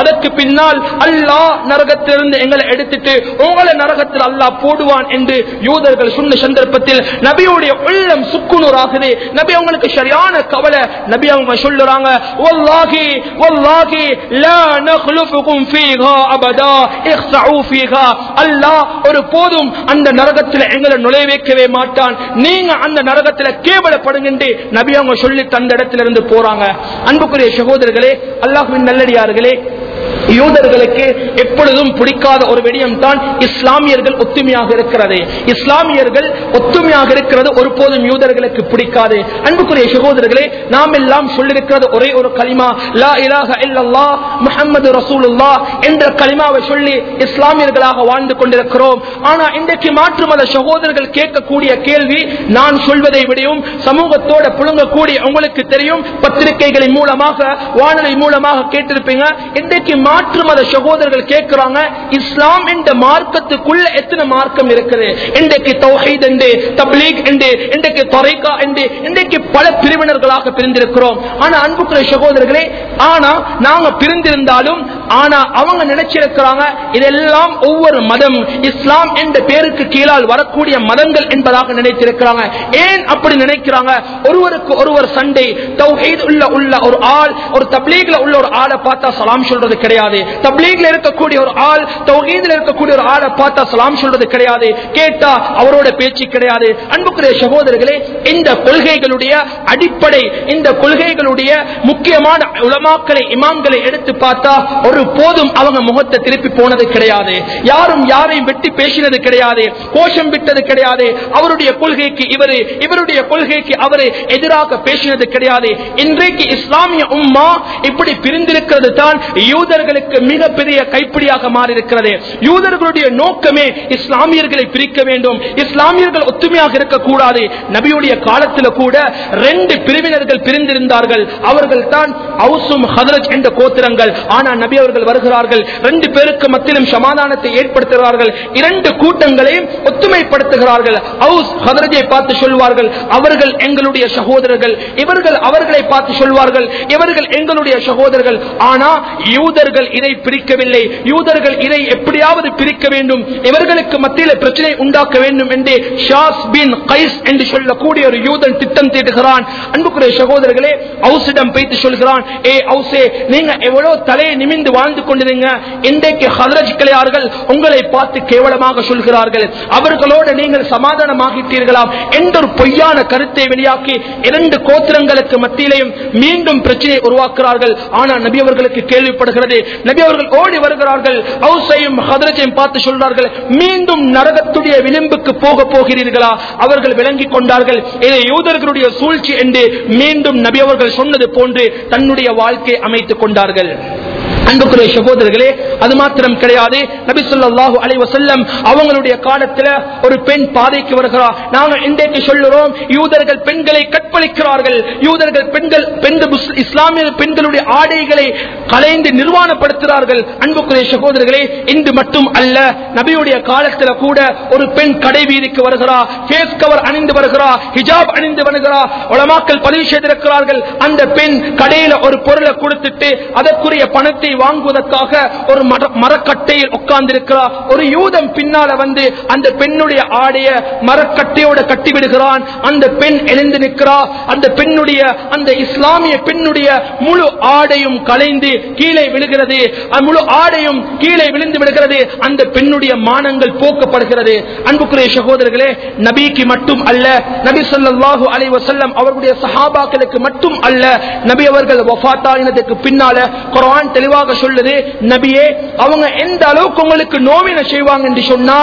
அதற்கு பின்னால் அல்லாஹ் நரகத்திலிருந்து எங்களை எடுத்துட்டு உங்களை நரகத்தில் அல்லாஹ் போடுவான் என்று யூதர்கள் சொன்ன சந்தர்ப்பத்தில் நபியுடைய உள்ளம் சுக்குநூறாகுது நபி அவங்களுக்கு சரியான கவலை நபி அவங்க சொல்லுறாங்க வல்லாஹி வல்லாஹி லா நخلفكم فيها ابدا اخسعوا فيها அல்லாஹ் ஒரு போதும் அந்த நரகத்தில் எங்களை நுழைய வைக்கவே மாட்டான் நீங்க அந்த நரகத்தில் கேவலப்படுங்க நபி அவங்க சொல்லி தந்த இடத்துல இருந்து போறாங்க அன்புக்குரிய சகோதரர்களே அல்லாஹ்வின் நல்லடியார்களே யூதர்களுக்கு எப்பொழுதும் பிடிக்காத ஒரு விடயம் தான் இஸ்லாமியர்கள் ஒத்துமையாக இருக்கிறது இஸ்லாமியர்கள் ஒத்துமையாக இருக்கிறது ஒருபோதும் யூதர்களுக்கு பிடிக்காது அன்புக்குரிய சகோதரர்களே நாம் எல்லாம் சொல்லிருக்கிறது ஒரே ஒரு களிமா லா இலாஹ இல்லல்லா முஹம்மது ரசூலுல்லா என்ற களிமாவை சொல்லி இஸ்லாமியர்களாக வாழ்ந்து கொண்டிருக்கிறோம் ஆனா இன்றைக்கு மாற்று மத சகோதரர்கள் கேட்கக்கூடிய கேள்வி நான் சொல்வதை விடையும் சமூகத்தோட புழுங்கக்கூடிய உங்களுக்கு தெரியும் பத்திரிகைகளின் மூலமாக வானொலி மூலமாக கேட்டிருப்பீங்க இன்றைக்கு மாற்று மத சகோதரர்கள் கேட்கிறாங்க இஸ்லாம் என்ற மார்க்கத்துக்குள்ள எத்தனை மார்க்கம் இருக்குது இன்றைக்கு தௌஹீத் என்று தப்லீக் என்று இன்றைக்கு தொரைக்கா என்று இன்றைக்கு பல பிரிவினர்களாக பிரிந்திருக்கிறோம் ஆனா அன்புக்குரிய சகோதரர்களே ஆனா நாங்க பிரிந்திருந்தாலும் ஆனா அவங்க நினைச்சிருக்கிறாங்க இதெல்லாம் ஒவ்வொரு மதம் இஸ்லாம் என்ற பேருக்கு கீழால் வரக்கூடிய மதங்கள் என்பதாக நினைத்திருக்கிறாங்க ஏன் அப்படி நினைக்கிறாங்க ஒருவருக்கு ஒருவர் சண்டை தௌஹீத் உள்ள உள்ள ஒரு ஆள் ஒரு தப்லீக்ல உள்ள ஒரு ஆளை பார்த்தா சலாம் சொல்றது கிடையாது தப்லீக்ல இருக்கக்கூடிய ஒரு ஆள் தௌஹீத்ல இருக்கக்கூடிய ஒரு ஆளை பார்த்தா சலாம் சொல்றது கிடையாது கேட்டா அவரோட பேச்சு கிடையாது அன்புக்குரிய சகோதரர்களே இந்த கொள்கைகளுடைய அடிப்படை இந்த கொள்கைகளுடைய முக்கியமான உலமாக்களை இமாம்களை எடுத்து பார்த்தா ஒரு போதும் அவங்க முகத்தை திருப்பி போனது கிடையாது யாரும் யாரையும் வெட்டி பேசினது கிடையாது கோஷம் விட்டது கிடையாது அவருடைய கொள்கைக்கு இவரு இவருடைய கொள்கைக்கு அவரு எதிராக பேசினது கிடையாது இன்றைக்கு இஸ்லாமிய உம்மா இப்படி பிரிந்திருக்கிறது தான் யூதர்களுக்கு மிகப்பெரிய கைப்பிடியாக மாறி இருக்கிறது யூதர்களுடைய நோக்கமே இஸ்லாமியர்களை பிரிக்க வேண்டும் இஸ்லாமியர்கள் ஒத்துமையாக இருக்கக்கூடாது நபியுடைய காலத்தில் கூட ரெண்டு பிரிவினர்கள் பிரிந்திருந்தார்கள் அவர்கள் தான் அவுசும் ஹதரஜ் என்ற கோத்திரங்கள் ஆனா நபி அவர்கள் வருகிறார்கள் ரெண்டு பேருக்கு மத்தியிலும் சமாதானத்தை ஏற்படுத்துகிறார்கள் இரண்டு கூட்டங்களையும் ஒத்துமைப்படுத்துகிறார்கள் அவுஸ் ஹதரஜை பார்த்து சொல்வார்கள் அவர்கள் எங்களுடைய சகோதரர்கள் இவர்கள் அவர்களை பார்த்து சொல்வார்கள் இவர்கள் எங்களுடைய சகோதரர்கள் ஆனா யூதர்கள் இதை பிரிக்கவில்லை யூதர்கள் இதை எப்படியாவது பிரிக்க வேண்டும் இவர்களுக்கு மத்தியில் பிரச்சனை உண்டாக்க வேண்டும் என்று ஷாஸ் பின் கைஸ் என்று சொல்லக்கூடிய ஒரு யூதன் திட்டம் தீட்டுகிறான் அன்புக்குரிய சகோதரர்களே அவுசிடம் பேத்து சொல்கிறான் ஏ அவுசே நீங்க எவ்வளவு தலையை நிமிந்து வாழ்ந்து கொண்டிருங்க இன்றைக்கு ஹதரஜ் கிளையார்கள் உங்களை பார்த்து கேவலமாக சொல்கிறார்கள் அவர்களோடு நீங்கள் சமாதானமாகிட்டீர்களாம் என்ற ஒரு பொய்யான கருத்தை வெளியாக்கி இரண்டு கோத்திரங்களுக்கு மத்தியிலையும் மீண்டும் பிரச்சனையை உருவாக்குகிறார்கள் ஆனா நபி அவர்களுக்கு கேள்விப்படுகிறது நபி அவர்கள் ஓடி வருகிறார்கள் அவுசையும் ஹதரஜையும் பார்த்து சொல்றார்கள் மீண்டும் நரகத்துடைய விளிம்புக்கு போக போகிறீர்களா அவர்கள் விளங்கிக் கொண்டார்கள் இதை யூதர்களுடைய சூழ்ச்சி என்று மீண்டும் நபி அவர்கள் சொன்னது போன்று தன்னுடைய வாழ்க்கை அமைத்துக் கொண்டார்கள் அன்புக்குரிய சகோதரர்களே அது மாத்திரம் கிடையாது நபி சொல்லாஹு அலை வசல்லம் அவங்களுடைய காலத்துல ஒரு பெண் பாதைக்கு வருகிறார் நாங்க இன்றைக்கு சொல்லுறோம் யூதர்கள் பெண்களை கற்பழிக்கிறார்கள் யூதர்கள் பெண்கள் பெண்கள் முஸ்லிம் இஸ்லாமிய பெண்களுடைய ஆடைகளை கலைந்து நிர்வாணப்படுத்துகிறார்கள் அன்புக்குரிய சகோதரர்களே இன்று மட்டும் அல்ல நபியுடைய காலத்துல கூட ஒரு பெண் கடை வீதிக்கு வருகிறா ஃபேஸ் கவர் அணிந்து வருகிறா ஹிஜாப் அணிந்து வருகிறா உலமாக்கள் பதிவு செய்திருக்கிறார்கள் அந்த பெண் கடையில ஒரு பொருளை கொடுத்துட்டு அதற்குரிய பணத்தை வாங்குவதற்காக ஒரு மர- மரக்கட்டையில் உட்கார்ந்திருக்கிறார் ஒரு யூதம் பின்னால வந்து அந்த பெண்ணுடைய ஆடைய மரக்கட்டையோட கட்டி விடுகிறான் அந்த பெண் எழுந்து நிற்கிறா அந்த பெண்ணுடைய அந்த இஸ்லாமிய பெண்ணுடைய முழு ஆடையும் கலைந்து கீழே விழுகிறது அந்த முழு ஆடையும் கீழே விழுந்து விடுகிறது அந்த பெண்ணுடைய மானங்கள் போக்கப்படுகிறது அன்புக்குரிய சகோதரர்களே நபிக்கு மட்டும் அல்ல நபி ஸல்லல்லாஹு அலைஹி வஸல்லம் அவர்களுடைய சஹாபாக்களுக்கு மட்டும் அல்ல நபி அவர்கள் வஃபாத்தாயினதுக்கு பின்னால குர்ஆன் தெளிவாக சொல்லுது நபியே அவங்க எந்த அளவுக்கு உங்களுக்கு நோவினை செய்வாங்க என்று சொன்னா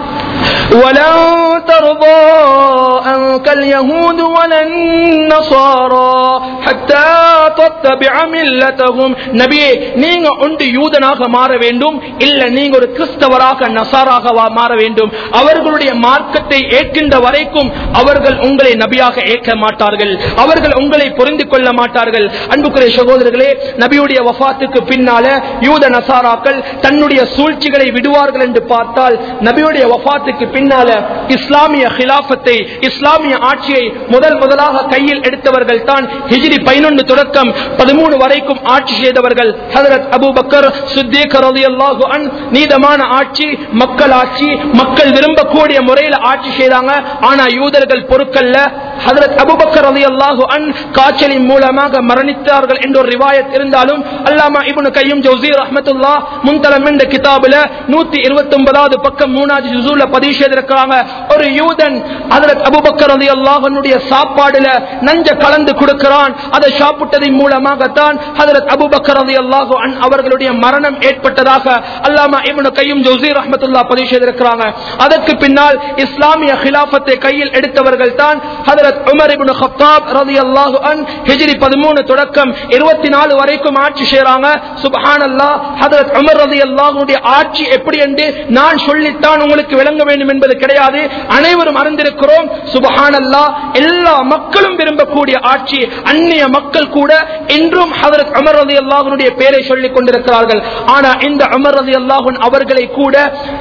ولن ترضى عنك اليهود ولا النصارى حتى تتبع ملتهم நபியே நீங்க ஒன்று யூதனாக மாற வேண்டும் இல்ல நீங்க ஒரு கிறிஸ்தவராக நசாராக வா- மாற வேண்டும் அவர்களுடைய மார்க்கத்தை ஏற்கின்ற வரைக்கும் அவர்கள் உங்களை நபியாக ஏற்க மாட்டார்கள் அவர்கள் உங்களை புரிந்து கொள்ள மாட்டார்கள் அன்புக்குரிய சகோதரர்களே நபியுடைய வஃபாத்துக்கு பின்னால யூத நசாராக்கள் தன்னுடைய சூழ்ச்சிகளை விடுவார்கள் என்று பார்த்தால் நபியுடைய வஃபாத்துக்கு பின்னால இஸ்லாமிய ஹிலாபத்தை இஸ்லாமிய ஆட்சியை முதல் முதலாக கையில் எடுத்தவர்கள் தான் ஹிஜ்ரி பதினொன்று தொடக்கம் பதிமூணு வரைக்கும் ஆட்சி செய்தவர்கள் ஹதரத் அபூபக்கர் சித்திக் ரலியல்லாஹு அன் நீதமான ஆட்சி மக்கள் ஆட்சி மக்கள் விரும்பக்கூடிய முறையில் ஆட்சி செய்தாங்க ஆனா யூதர்கள் பொருட்கள்ல ஹதரத் அபூபக்கர் ரலியல்லாஹு அன் காய்ச்சலின் மூலமாக மரணித்தார்கள் என்ற ஒரு ரிவாயத் இருந்தாலும் அல்லாமா இப்னு கையும் ஜௌசி ரஹ்மத்துல்லா முன்தலம் என்ற கிதாபுல நூத்தி இருபத்தி ஒன்பதாவது பக்கம் மூணாவது ஜுசூல பதிவு செய்திருக்காங்க ஒரு யூதன் ஹதரத் அபூபக்கர் ரலியல்லாஹுனுடைய சாப்பாடுல நஞ்ச கலந்து கொடுக்கிறான் அதை சாப்பிட்டதின் மூலமாகத்தான் ஹதரத் அபூபக்கர் ரலியல்லாஹு அன் அவர்களுடைய மரணம் ஏற்பட்டதாக அல்லாமா இப்னு கையும் ஜௌசி ரஹ்மத்துல்லா பதிவு செய்திருக்கிறாங்க அதற்கு பின்னால் இஸ்லாமிய ஹிலாபத்தை கையில் எடுத்தவர்கள் தான் ஹதரத் உமர் இப்னு ஹத்தாப் ரலியல்லாஹு அன் ஹிஜ்ரி 13 தொடக்கம் 24 வரைக்கும் ஆட்சி செய்றாங்க சுப்ஹானல்லாஹ் ஹதரத் உமர் ரலியல்லாஹுடைய ஆட்சி எப்படி என்று நான் சொல்லித்தான் உங்களுக்கு விளங்க வேண்டும் என்பது கிடையாது அனைவரும் அறிந்திருக்கிறோம் சுப்ஹானல்லாஹ் எல்லா மக்களும் விரும்பக்கூடிய ஆட்சி அந்நிய மக்கள் கூட இன்றும் ஹதரத் உமர் ரலியல்லாஹுடைய பெயரை சொல்லிக் கொண்டிருக்கிறார்கள் ஆனா இந்த உமர் ரலியல்லாஹு அவர்களை கூட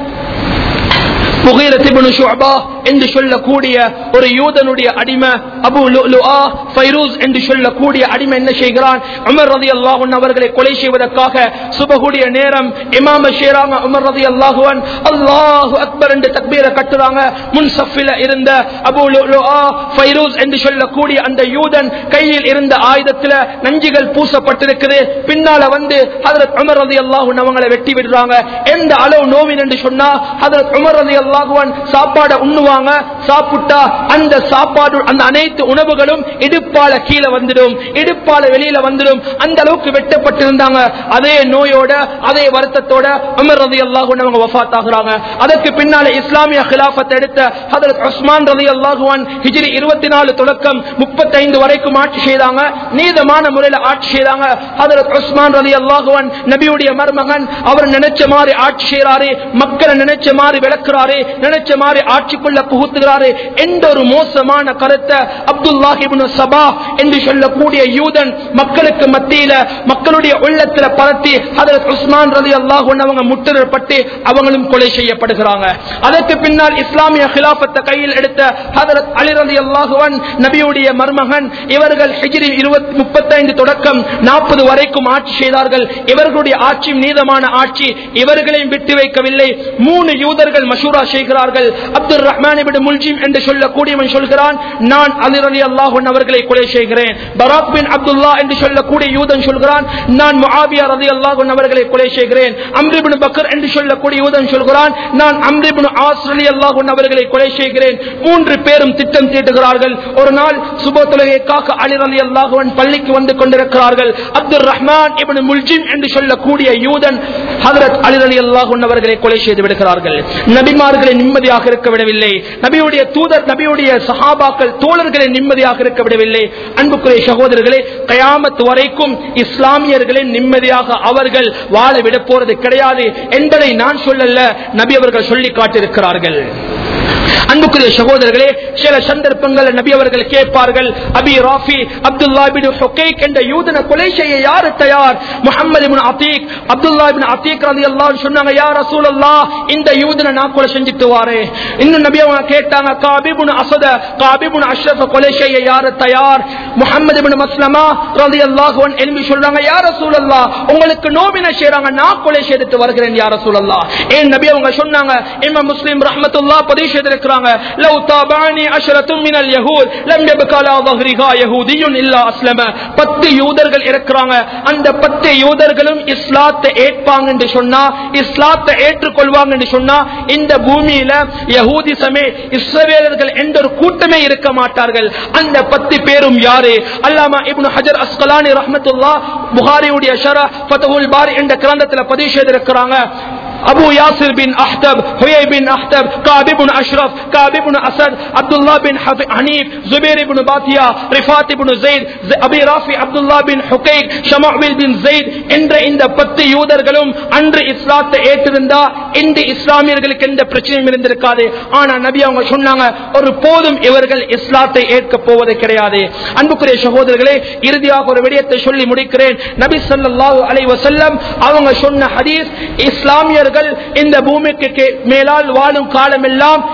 முகீரத் இப்னு ஷுஅபா என்று சொல்லக்கூடிய ஒரு யூதனுடைய அடிமை அபு லுஆ ஃபைரூஸ் என்று சொல்லக்கூடிய அடிமை என்ன செய்கிறான் உமர் ரலியல்லாஹு அன்ஹு அவர்களை கொலை செய்வதற்காக சுபகுடைய நேரம் இமாம ஷேராங்க உமர் ரலியல்லாஹு அன்ஹு அல்லாஹு அக்பர் என்று தக்பீரை கட்டுறாங்க முன் சஃபில இருந்த அபு லுஆ ஃபைரூஸ் என்று சொல்லக்கூடிய அந்த யூதன் கையில் இருந்த ஆயுதத்துல நஞ்சுகள் பூசப்பட்டிருக்குது பின்னால வந்து ஹதரத் உமர் ரலியல்லாஹு அன்ஹு அவங்களை வெட்டி விடுறாங்க எந்த அளவு நோவின் என்று சொன்னா ஹதரத் உமர் ரலியல்லாஹு அன்ஹு சாப்பாடை உண்ணுவாங்க சாப்பிட்டா அந்த சாப்பாடு அந்த அனைத்து உணவுகளும் இடுப்பால கீழே வந்துடும் இடுப்பால வெளியில வந்துடும் அந்த அளவுக்கு வெட்டப்பட்டிருந்தாங்க அதே நோயோட அதே வருத்தத்தோட உமர் ரலியல்லாஹு அன்ஹு அவங்க வஃபாத் ஆகுறாங்க அதற்கு பின்னால இஸ்லாமிய கிலாபத்தை எடுத்த ஹதரத் உஸ்மான் ரலியல்லாஹு அன்ஹு ஹிஜ்ரி 24 தொடக்கம் 35 வரைக்கும் ஆட்சி செய்தாங்க நீதமான முறையில் ஆட்சி செய்தாங்க ஹதரத் உஸ்மான் ரலியல்லாஹு அன்ஹு நபியுடைய மருமகன் அவர் நினைச்ச மாதிரி ஆட்சி செய்றாரு மக்களை நினைச்ச மாதிரி விளக்குறாரு நினைச்ச மாதிரி ஆட்சிக்குள்ள புகுத்துகிறாரு என்ற ஒரு மோசமான கருத்தை அப்துல்லாஹ் இப்னு சபா என்று சொல்லக்கூடிய யூதன் மக்களுக்கு மத்தியில மக்களுடைய உள்ளத்துல பரத்தி ஹதரத் உஸ்மான் ரலி அல்லாஹ் அவங்க முற்றிடப்பட்டு அவங்களும் கொலை செய்யப்படுகிறாங்க அதற்கு பின்னால் இஸ்லாமிய கிலாபத்தை கையில் எடுத்த ஹதரத் அலி ரலி அல்லாஹுவன் நபியுடைய மருமகன் இவர்கள் ஹிஜ்ரி இருபத்தி முப்பத்தைந்து தொடக்கம் நாற்பது வரைக்கும் ஆட்சி செய்தார்கள் இவர்களுடைய ஆட்சி நீதமான ஆட்சி இவர்களையும் விட்டு வைக்கவில்லை மூணு யூதர்கள் மஷூரா செய்கிறார்கள் அப்துல் ரஹ்மான் இப்னு முல்ஜிம் என்று சொல்லக்கூடியவன் சொல்கிறான் நான் அலி அலி அல்லாஹ் அவர்களை கொலை செய்கிறேன் பராக் பின் அப்துல்லா என்று சொல்லக்கூடிய யூதன் சொல்கிறான் நான் முஆவியா ரலி அல்லாஹ் அவர்களை கொலை செய்கிறேன் அம்ரிபின் பக்கர் என்று சொல்லக்கூடிய யூதன் சொல்கிறான் நான் அம்ரிபின் ஆஸ் ரலி அல்லாஹ் அவர்களை கொலை செய்கிறேன் மூன்று பேரும் திட்டம் தீட்டுகிறார்கள் ஒரு நாள் சுப தொழுகைக்காக அலி அலி அல்லாஹுவன் பள்ளிக்கு வந்து கொண்டிருக்கிறார்கள் அப்துல் ரஹ்மான் இப்னு முல்ஜிம் என்று சொல்லக்கூடிய யூதன் ஹதரத் அலி அலி அல்லாஹுன் அவர்களை கொலை செய்து விடுகிறார்கள் நபிமார்களை நிம்மதியாக இருக்க விடவில்லை நபியுடைய தூதர் நபியுடைய சஹாபாக்கள் தோழர்களை நிம்மதியாக இருக்க விடவில்லை அன்புக்குரிய சகோதரர்களே கயாமத் வரைக்கும் இஸ்லாமியர்களை நிம்மதியாக அவர்கள் வாழ விட போறது கிடையாது என்பதை நான் சொல்லல நபி அவர்கள் சொல்லி காட்டியிருக்கிறார்கள் அன்புக்குரிய சகோதரர்களே சில சந்தர்ப்பங்கள் நபி அவர்கள் கேட்பார்கள் அபி ராஃபி அப்துல்லா பின் ஹுகைக் என்ற யூதனை கொலை செய்ய யாரு தயார் முஹம்மது இப்னு அதீக் அப்துல்லா இப்னு அதீக் ரலியல்லாஹு சொன்னாங்க யா ரசூலல்லாஹ் இந்த யூதனை நான் கொலை செஞ்சுட்டு வாரேன் இன்னும் நபி அவங்க கேட்டாங்க காபிபுன் அசத காபிபுன் அஷ்ரஃப கொலை செய்ய யாரு தயார் முஹம்மது இப்னு மஸ்லமா ரலியல்லாஹு அன்ஹு எழும்பி சொல்றாங்க யா ரசூலல்லாஹ் உங்களுக்கு நோவினை செய்றாங்க நான் கொலை செய்துட்டு வருகிறேன் யா ரசூலல்லாஹ் ஏன் நபி அவங்க சொன்னாங்க இமாம் முஸ்லிம் ரஹ்மத்துல்லாஹ் பதிவு செய்திருக்கிறாங்க லவ் தாபானி அஷ்ரத்தும் மினல் யஹூத் லம் யப்கா லா ظهرها யஹூதியுன் இல்லா அஸ்லம 10 யூதர்கள் இருக்கிறாங்க அந்த 10 யூதர்களும் இஸ்லாத்தை ஏற்பாங்க என்று சொன்னா இஸ்லாத்தை ஏற்றுக்கொள்வாங்க என்று சொன்னா இந்த பூமியில யஹூதி சமே இஸ்ரவேலர்கள் என்ற ஒரு கூட்டமே இருக்க மாட்டார்கள் அந்த 10 பேரும் யாரு அல்லாமா இப்னு ஹஜர் அஸ்கலானி ரஹ்மத்துல்லாஹ் புகாரியுடைய ஷரஹ் ஃபத்ஹுல் பாரி என்ற கிரந்தத்தில் பதிவு செய்திருக்கிறாங்க Abu Yasir bin Akhtab Huyay bin Akhtab Ka'b bin Ashraf Ka'b bin Asad Abdullah bin Hanif Zubair bin பாத்தியா Rifat bin Zaid Abi Rafi Abdullah bin ஹுகைக் ஷமாவில் பின் ஜெயித் என்ற இந்த பத்து யூதர்களும் அன்று இஸ்லாத்தை ஏற்றிருந்தா இந்த இஸ்லாமியர்களுக்கு எந்த பிரச்சனையும் இருந்திருக்காது ஆனா நபி அவங்க சொன்னாங்க ஒரு போதும் இவர்கள் இஸ்லாத்தை ஏற்க போவது கிடையாது அன்புக்குரிய சகோதரர்களே இறுதியாக ஒரு விடயத்தை சொல்லி முடிக்கிறேன் நபி ஸல்லல்லாஹு அலைஹி வஸல்லம் அவங்க சொன்ன ஹதீஸ் இஸ்லாமியர்கள் இந்த பூமிக்கு கே- மேலால் வாழும் காலமெல்லாம்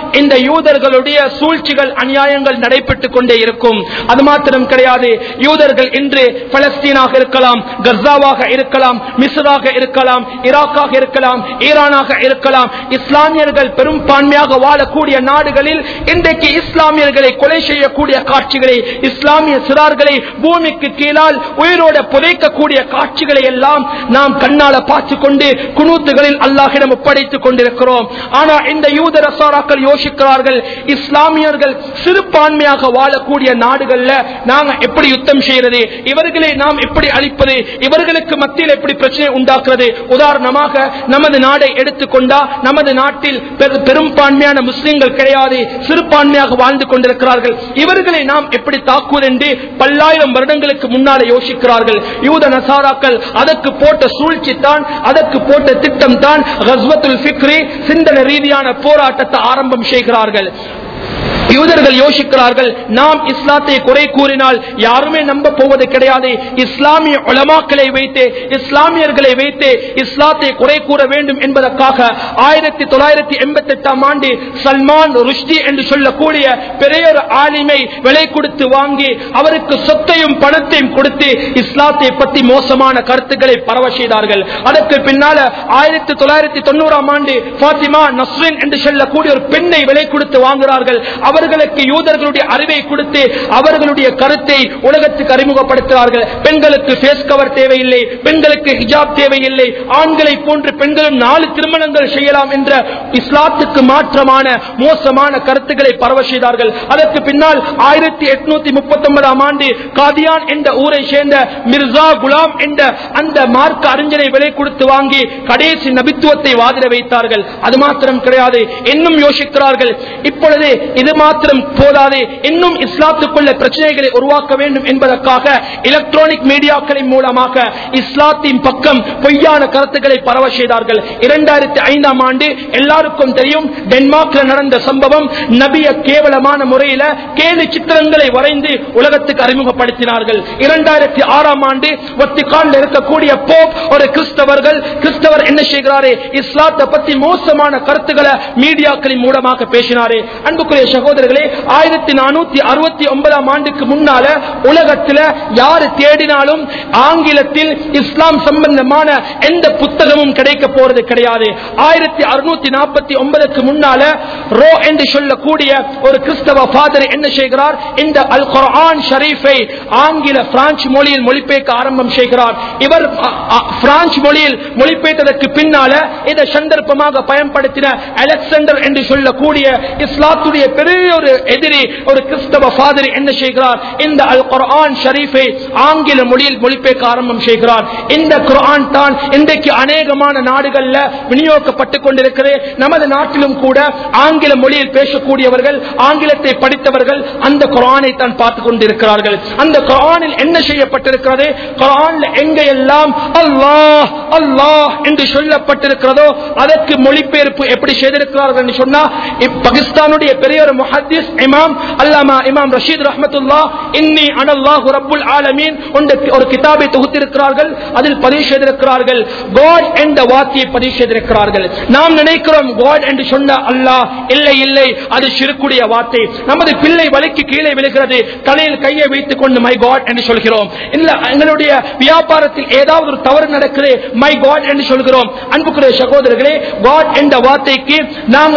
இந்த யூதர்களுடைய சூழ்ச்சிகள் அநியாயங்கள் நடைபெற்றுக் கொண்டே இருக்கும் அது மாத்திரம் கிடையாது யூதர்கள் இன்று பலஸ்தீனாக இருக்கலாம் கசாவாக இருக்கலாம் மிஸ்ராக இருக்கலாம் ஈராக்காக இருக்கலாம் ஈரானாக இருக்கலாம் இஸ்லாமியர்கள் பெரும்பான்மையாக வாழக்கூடிய நாடுகளில் இன்றைக்கு இஸ்லாமியர்களை கொலை செய்யக்கூடிய காட்சிகளை இஸ்லாமிய சிறார்களை பூமிக்கு கீழால் உயிரோட புதைக்கக்கூடிய காட்சிகளை எல்லாம் நாம் கண்ணால பார்த்து கொண்டு குனூத்துகளில் அல்லாஹிடம் ஒப்படைத்துக் கொண்டிருக்கிறோம் ஆனா இந்த யூத ரசாராக்கள் யோசிக்கிறார்கள் இஸ்லாமியர்கள் சிறுபான்மையாக வாழக்கூடிய நாடுகள்ல நாங்க எப்படி யுத்தம் செய்யறது இவர்களை நாம் எப்படி அழிப்பது இவர்களுக்கு மத்தியில் எப்படி பிரச்சனை உண்டாக்குறது உதாரணமாக நமது நாடை எடுத்துக்கொண்டா நமது நாட்டில் பெரு- பெரும்பான்மையான முஸ்லிம்கள் கிடையாது சிறுபான்மையாக வாழ்ந்து கொண்டிருக்கிறார்கள் இவர்களை நாம் எப்படி தாக்குவது என்று பல்லாயிரம் வருடங்களுக்கு முன்னாலே யோசிக்கிறார்கள் யூத நசாராக்கள் அதற்கு போட்ட சூழ்ச்சி தான் அதற்கு போட்ட திட்டம் தான் கஸ்வத்துல் ஃபிக்ரி சிந்தனை ரீதியான போராட்டத்தை ஆரம்பம் செய்கிறார்கள் யூதர்கள் யோசிக்கிறார்கள் நாம் இஸ்லாத்தை குறை கூறினால் யாருமே நம்ப போவது கிடையாது இஸ்லாமிய உலமாக்களை வைத்து இஸ்லாமியர்களை வைத்து இஸ்லாத்தை குறை கூற வேண்டும் என்பதற்காக ஆயிரத்தி தொள்ளாயிரத்தி எண்பத்தி எட்டாம் ஆண்டு சல்மான் ருஷ்டி என்று சொல்லக்கூடிய பெரிய ஒரு ஆலிமை விலை கொடுத்து வாங்கி அவருக்கு சொத்தையும் பணத்தையும் கொடுத்து இஸ்லாத்தை பற்றி மோசமான கருத்துக்களை பரவ செய்தார்கள் அதற்கு பின்னால ஆயிரத்தி தொள்ளாயிரத்தி தொண்ணூறாம் ஆண்டு பாத்திமா நஸ்ரின் என்று சொல்லக்கூடிய ஒரு பெண்ணை விலை கொடுத்து வாங்குகிறார்கள் அவர்களுக்கு யூதர்களுடைய அறிவை கொடுத்து அவர்களுடைய கருத்தை உலகத்துக்கு அறிமுகப்படுத்துகிறார்கள் பெண்களுக்கு ஃபேஸ் கவர் தேவையில்லை பெண்களுக்கு ஹிஜாப் தேவையில்லை ஆண்களை போன்று பெண்களும் நாலு திருமணங்கள் செய்யலாம் என்ற இஸ்லாத்துக்கு மாற்றமான மோசமான கருத்துக்களை பரவ செய்தார்கள் அதற்கு பின்னால் ஆயிரத்தி எட்நூத்தி முப்பத்தி ஒன்பதாம் ஆண்டு காதியான் என்ற ஊரை சேர்ந்த மிர்சா குலாம் என்ற அந்த மார்க்க அறிஞரை விலை கொடுத்து வாங்கி கடைசி நபித்துவத்தை வாதிட வைத்தார்கள் அது மாத்திரம் கிடையாது இன்னும் யோசிக்கிறார்கள் இப்பொழுது இது மாத்திரம் போதாது இன்னும் இஸ்லாத்துக்குள்ள பிரச்சனைகளை உருவாக்க வேண்டும் என்பதற்காக எலக்ட்ரானிக் மீடியாக்களின் மூலமாக இஸ்லாத்தின் பக்கம் பொய்யான கருத்துக்களை பரவ செய்தார்கள் இரண்டாயிரத்தி ஐந்தாம் ஆண்டு எல்லாருக்கும் தெரியும் டென்மார்க்ல நடந்த சம்பவம் நபிய கேவலமான முறையில கேலி சித்திரங்களை வரைந்து உலகத்துக்கு அறிமுகப்படுத்தினார்கள் இரண்டாயிரத்தி ஆறாம் ஆண்டு வத்திகான்ல இருக்கக்கூடிய போப் ஒரு கிறிஸ்தவர்கள் கிறிஸ்தவர் என்ன செய்கிறாரே இஸ்லாத்தை பத்தி மோசமான கருத்துக்களை மீடியாக்களின் மூலமாக பேசினாரே அன்புக்குரிய சகோதரர்களே ஆயிரத்தி நானூத்தி அறுபத்தி ஒன்பதாம் ஆண்டுக்கு முன்னால உலகத்துல யாரு தேடினாலும் ஆங்கிலத்தில் இஸ்லாம் சம்பந்தமான எந்த புத்தகமும் கிடைக்க போறது கிடையாது ஆயிரத்தி அறுநூத்தி நாற்பத்தி ஒன்பதுக்கு முன்னால ரோ என்று சொல்லக்கூடிய ஒரு கிறிஸ்தவ ஃபாதர் என்ன செய்கிறார் இந்த அல் குர்ஆன் ஷரீஃபை ஆங்கில பிரான்ச் மொழியில் மொழிபெயர்க்க ஆரம்பம் செய்கிறார் இவர் அ, அ, பிரான்ச் மொழியில் மொழிபெயர்த்ததற்கு பின்னால இதை சந்தர்ப்பமாக பயன்படுத்தின அலெக்சாண்டர் என்று சொல்லக்கூடிய இஸ்லாத்துடைய பெரிய ஒரு எதிரி ஒரு கிறிஸ்தவ ஃபாதர் என்ன செய்கிறார் இந்த அல் குர்ஆன் ஷரீஃபை ஆங்கில மொழியில் மொழிபெயர்க்க ஆரம்பம் செய்கிறார் இந்த குர்ஆன் தான் இன்றைக்கு அநேகமான நாடுகள்ல விநியோகிக்கப்பட்டுக் கொண்டிருக்கிறது நமது நாட்டிலும் கூட ஆங்கில மொழியில் பேசக்கூடியவர்கள் ஆங்கிலத்தை படித்தவர்கள் அந்த குரானை தான் பார்த்துக் கொண்டிருக்கிறார்கள் அந்த குரானில் என்ன செய்யப்பட்டிருக்கிறது குரான்ல எங்க எல்லாம் அல்லாஹ் அல்லாஹ் என்று சொல்லப்பட்டிருக்கிறதோ அதற்கு மொழிபெயர்ப்பு எப்படி செய்திருக்கிறார்கள் என்று சொன்னா இப் பாகிஸ்தானுடைய பெரிய ஒரு முஹத்திஸ் இமாம் அல்லாமா இமாம் ரஷீத் ரஹ்மத்துல்லா இன்னி அனல்லாஹு ரப்புல் ஆலமீன் என்ற ஒரு கிதாபை தொகுத்திருக்கிறார்கள் அதில் பதிவு செய்திருக்கிறார்கள் காட் என்ற வார்த்தையை பதிவு செய்திருக்கிறார்கள் நாம் நினைக்கிறோம் காட் என்று சொன்ன அல்லாஹ் இல்லை இல்லை அது சிறுக்குடைய வார்த்தை நமது பிள்ளை வலிக்கு கீழே விழுகிறது தலையில் கையை வைத்துக் கொண்டு மை காட் என்று சொல்கிறோம் இல்ல எங்களுடைய வியாபாரத்தில் ஏதாவது ஒரு தவறு நடக்குது மை காட் என்று சொல்கிறோம் அன்புக்குரிய சகோதரர்களே காட் என்ற வார்த்தைக்கு நாங்க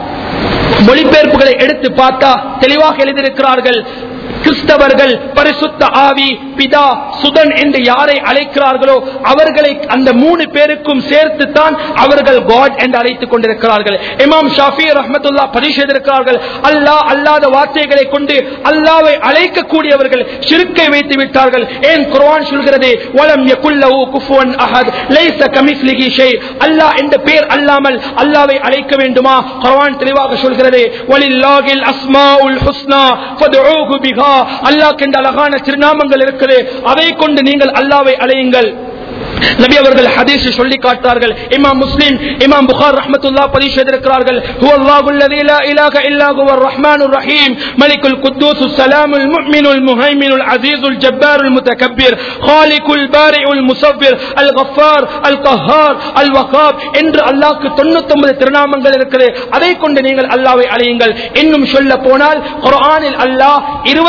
மொழிபெயர்ப்புகளை எடுத்து பார்த்தா தெளிவாக எழுதியிருக்கிறார்கள் கிறிஸ்தவர்கள் பரிசுத்த ஆவி பிதா சுதன் என்று யாரை அழைக்கிறார்களோ அவர்களை அந்த மூணு பேருக்கும் சேர்த்து தான் அவர்கள் காட் என்று அழைத்துக் கொண்டிருக்கிறார்கள் இமாம் ஷாஃபி ரஹமத்துல்லா பதிவு செய்திருக்கிறார்கள் அல்லாஹ் அல்லாத வார்த்தைகளை கொண்டு அல்லாவை அழைக்கக்கூடியவர்கள் சிறுக்கை வைத்து விட்டார்கள் ஏன் குர்ஆன் சொல்கிறது வலம் யகுல்லஹு குஃபுவன் அஹத் லைஸ கமிஸ்லிஹி ஷை அல்லாஹ் என்ற பெயர் அல்லாமல் அல்லாவை அழைக்க வேண்டுமா குர்ஆன் தெளிவாக சொல்கிறது வலில்லாஹில் அஸ்மாஉல் ஹுஸ்னா ஃபதுஊஹு பிஹா அல்லாஹ் என்ற அழகான திருநாமங்கள் இருக்குது அதை கொண்டு நீங்கள் அல்லாவை அழையுங்கள் நபி அவர்கள் ஹதீஸ் சொல்லி காட்டார்கள் இமாம் முஸ்லிம் இமாம் புகார் ரஹ்மத்துல்லா பதிவு செய்திருக்கிறார்கள் هو الله الذي لا اله الا هو الرحمن الرحيم ملك القدوس السلام المؤمن المهيمن العزيز الجبار المتكبر خالق البارئ المصور الغفار القهار الوهاب என்று அல்லாஹ்க்கு 99 திருநாமங்கள் இருக்குது அதை கொண்டு நீங்கள் அல்லாஹ்வை அழையுங்கள் இன்னும் சொல்ல போனால் குர்ஆனில் அல்லாஹ்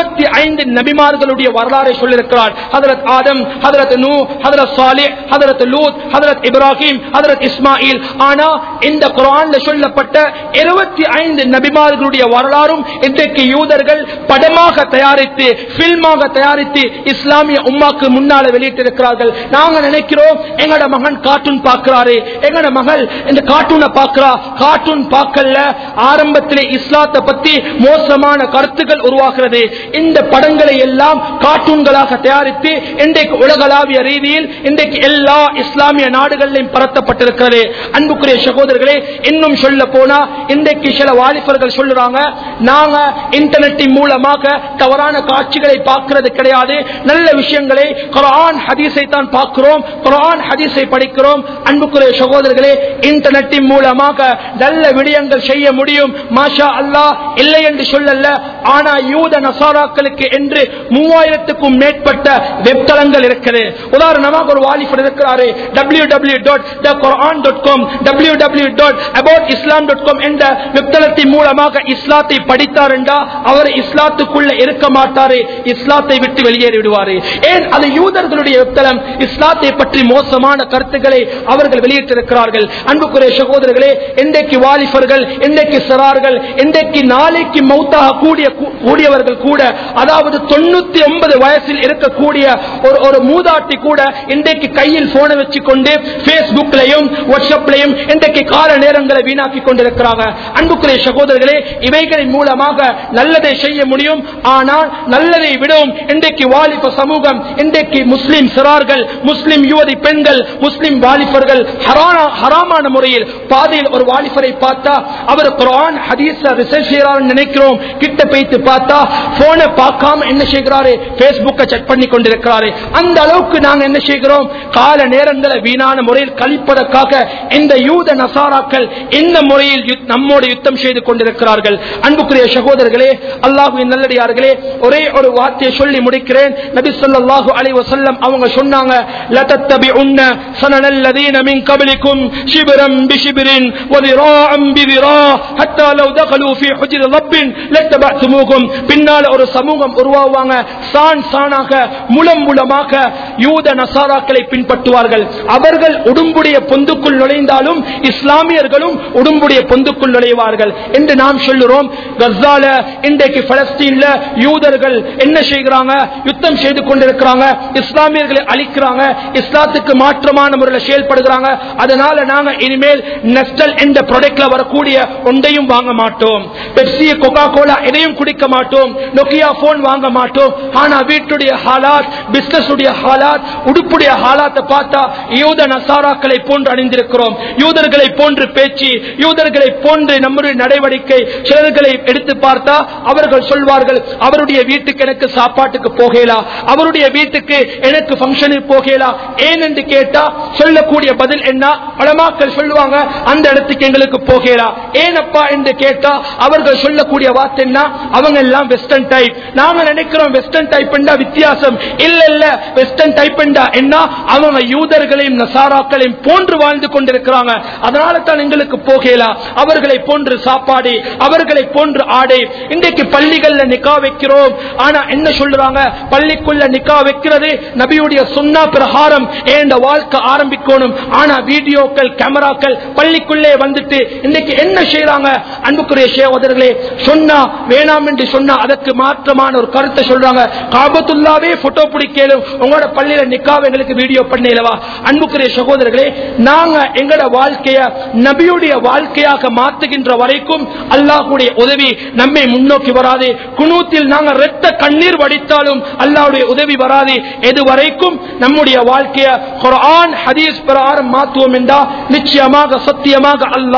25 நபிமார்களுடைய வரலாறை சொல்லியிருக்கிறார் ஹஜரத் ஆதம் ஹஜரத் நூ ஹஜரத் சாலிஹ் ஹதரத் லூத் ஹதரத் இப்ராஹிம் ஹதரத் இஸ்மாயில் ஆனா இந்த குரான்ல சொல்லப்பட்ட இருபத்தி ஐந்து நபிமார்களுடைய வரலாறும் இன்றைக்கு யூதர்கள் படமாக தயாரித்து பில்மாக தயாரித்து இஸ்லாமிய உம்மாக்கு முன்னால வெளியிட்டிருக்கிறார்கள் நாங்க நினைக்கிறோம் எங்கட மகன் கார்ட்டூன் பார்க்கிறாரு எங்கட மகள் இந்த கார்ட்டூனை பார்க்கிறா கார்ட்டூன் பார்க்கல ஆரம்பத்திலே இஸ்லாத்தை பத்தி மோசமான கருத்துக்கள் உருவாகிறது இந்த படங்களை எல்லாம் கார்ட்டூன்களாக தயாரித்து இன்றைக்கு உலகளாவிய ரீதியில் இன்றைக்கு எல்லா இஸ்லாமிய நாடுகளிலும் பரத்தப்பட்டிருக்கிறது அன்புக்குரிய சகோதரர்களே இன்னும் சொல்ல போனா இன்றைக்கு சில வாலிபர்கள் சொல்லுறாங்க நாங்க இன்டர்நெட்டின் மூலமாக தவறான காட்சிகளை பார்க்கிறது கிடையாது நல்ல விஷயங்களை குரான் ஹதீஸை தான் பார்க்கிறோம் குரான் ஹதீஸை படிக்கிறோம் அன்புக்குரிய சகோதரர்களே இன்டர்நெட்டின் மூலமாக நல்ல விடயங்கள் செய்ய முடியும் மாஷா அல்லாஹ் இல்லை என்று சொல்லல ஆனா யூத நசாராக்களுக்கு என்று மூவாயிரத்துக்கும் மேற்பட்ட வெப்தளங்கள் இருக்குது உதாரணமாக ஒரு வாலிபர் இருக்கிறாரு W W dot the Quran dot com W W dot about Islam dot com என்ற வெப்தளத்தின் மூலமாக இஸ்லாத்தை படித்தார் என்றா அவர் இஸ்லாத்துக்குள்ள இருக்க மாட்டாரு இஸ்லாத்தை விட்டு வெளியேறி விடுவாரு ஏன் அது யூதர்களுடைய வெப்தளம் இஸ்லாத்தை பற்றி மோசமான கருத்துக்களை அவர்கள் வெளியிட்டிருக்கிறார்கள் அன்புக்குரிய சகோதரர்களே இன்றைக்கு வாலிபர்கள் இன்றைக்கு சிறார்கள் இன்றைக்கு நாளைக்கு மௌத்தாக கூடிய கூடியவர்கள் கூட அதாவது தொண்ணூத்தி ஒன்பது வயசில் இருக்கக்கூடிய ஒரு ஒரு மூதாட்டி கூட இன்றைக்கு கையில் போனை வச்சு கொண்டு பேஸ்புக்லையும் வாட்ஸ்அப்லையும் இன்றைக்கு கால நேரங்களை வீணாக்கி கொண்டிருக்கிறாங்க அன்புக்குரிய சகோதரர்களே இவைகளின் மூலமாக நல்லதை செய்ய முடியும் ஆனால் நல்லதை விடவும் இன்றைக்கு வாலிப சமூகம் இன்றைக்கு முஸ்லிம் சிறார்கள் முஸ்லிம் யுவதி பெண்கள் முஸ்லிம் வாலிபர்கள் ஹரானா- ஹராமான முறையில் பாதையில் ஒரு வாலிபரை பார்த்தா அவர் குரான் ஹதீஸ ரிசர்ச் செய்யறாருன்னு நினைக்கிறோம் கிட்ட போய்த்து பார்த்தா போனை பார்க்காம என்ன செய்கிறாரு பேஸ்புக்கை செக் பண்ணி கொண்டிருக்கிறாரு அந்த அளவுக்கு நாங்க என்ன செய்கிறோம் கால நேரங்களை வீணான முறையில் கழிப்பதற்காக இந்த யூத நசாராக்கள் இந்த முறையில் யுத்- நம்மோடு யுத்தம் செய்து கொண்டிருக்கிறார்கள் அன்புக்குரிய சகோதரர்களே அல்லாஹுவின் நல்லடியார்களே ஒரே ஒரு வார்த்தையை சொல்லி முடிக்கிறேன் நபி ஸல்லல்லாஹு அலைஹி வஸல்லம் அவங்க சொன்னாங்க லதத்தபிஉன்ன சனனல்லதீன மின் கப்லிக்கும் ஷிப்ரன் பிஷிப்ரின் வதிராஅன் பிதிரா ஹத்தா லவ் தகலு ஃபீ ஹுஜ்ரி ரப்பின் லத்தபஅதுமூகும் பின்னால ஒரு சமூகம் உருவாவாங்க சான் சானாக முலம் முலமாக யூத நசாராக்களை பின்பற்றுவார்கள் அவர்கள் உடும்புடைய பொந்துக்குள் நுழைந்தாலும் இஸ்லாமியர்களும் உடும்புடைய பொந்துக்குள் நுழைவார்கள் என்று நாம் சொல்லுறோம் கஸ்ஸால இன்றைக்கு பலஸ்தீன்ல யூதர்கள் என்ன செய்கிறாங்க யுத்தம் செய்து கொண்டிருக்கிறாங்க இஸ்லாமியர்களை அழிக்கிறாங்க இஸ்லாத்துக்கு மாற்றமான முறையில் செயல்படுகிறாங்க அதனால நாங்க இனிமேல் நெஸ்டல் என்ற ப்ராடக்ட்ல வரக்கூடிய ஒன்றையும் வாங்க மாட்டோம் பெப்சி கொக்கா கோலா எதையும் குடிக்க மாட்டோம் நொக்கியா போன் வாங்க மாட்டோம் ஆனா வீட்டுடைய ஹாலாத் பிசினஸ் உடைய ஹாலாத் உடுப்புடைய ஹாலாத்தை பார்த்தா யூத நசாராக்களை போன்று அணிந்திருக்கிறோம் யூதர்களை போன்று பேச்சு யூதர்களை போன்று நம்முடைய நடவடிக்கை சிலர்களை எடுத்து பார்த்தா அவர்கள் சொல்வார்கள் அவருடைய வீட்டுக்கு எனக்கு சாப்பாட்டுக்கு போகலா அவருடைய வீட்டுக்கு எனக்கு பங்கனுக்கு போகலா ஏன் என்று கேட்டா சொல்லக்கூடிய பதில் என்ன பலமாக்கள் சொல்லுவாங்க அந்த இடத்துக்கு எங்களுக்கு போகலா ஏனப்பா என்று கேட்டா அவர்கள் சொல்லக்கூடிய வார்த்தை என்ன அவங்க எல்லாம் வெஸ்டர்ன் டைப் நாங்க நினைக்கிறோம் வெஸ்டர்ன் டைப் வித்தியாசம் இல்ல இல்ல வெஸ்டர்ன் டைப் என்ன அவங்க யூதர்களையும் நசாராக்களையும் போன்று வாழ்ந்து கொண்டிருக்கிறாங்க அதனால தான் எங்களுக்கு போகலா அவர்களை போன்று சாப்பாடு அவர்களை போன்று ஆடை இன்றைக்கு பள்ளிகள்ல நிக்கா வைக்கிறோம் ஆனா என்ன சொல்றாங்க பள்ளிக்குள்ள நிக்கா வைக்கிறது நபியுடைய சுன்னா பிரகாரம் ஏண்ட வாழ்க்கை ஆரம்பிக்கணும் ஆனா வீடியோக்கள் கேமராக்கள் பள்ளிக்குள்ளே வந்துட்டு இன்னைக்கு என்ன செய்யறாங்க அன்புக்குரிய சகோதரர்களே சொன்னா வேணாம் என்று சொன்னா அதற்கு மாற்றமான ஒரு கருத்தை சொல்றாங்க காபத்துல்லாவே போட்டோ பிடிக்கலும் உங்களோட பள்ளியில நிக்காவ எங்களுக்கு வீடியோ பண்ணலவா அன்புக்குரிய சகோதரர்களே நாங்க எங்களோட வாழ்க்கைய நபியுடைய வாழ்க்கையாக மாத்துகின்ற வரைக்கும் அல்லாஹ்வுடைய உதவி நம்மை முன்னோக்கி வராது குனூத்தில் நாங்க இரத்த கண்ணீர் வடித்தாலும் அல்லாஹ்வுடைய உதவி வராது எது வரைக்கும் நம்முடைய வாழ்க்கைய குர்ஆன் ஹதீஸ் பிரகாரம் மாத்துவோம் என்றா நிச்சயமாக சத்தியமாக அல்லாஹ்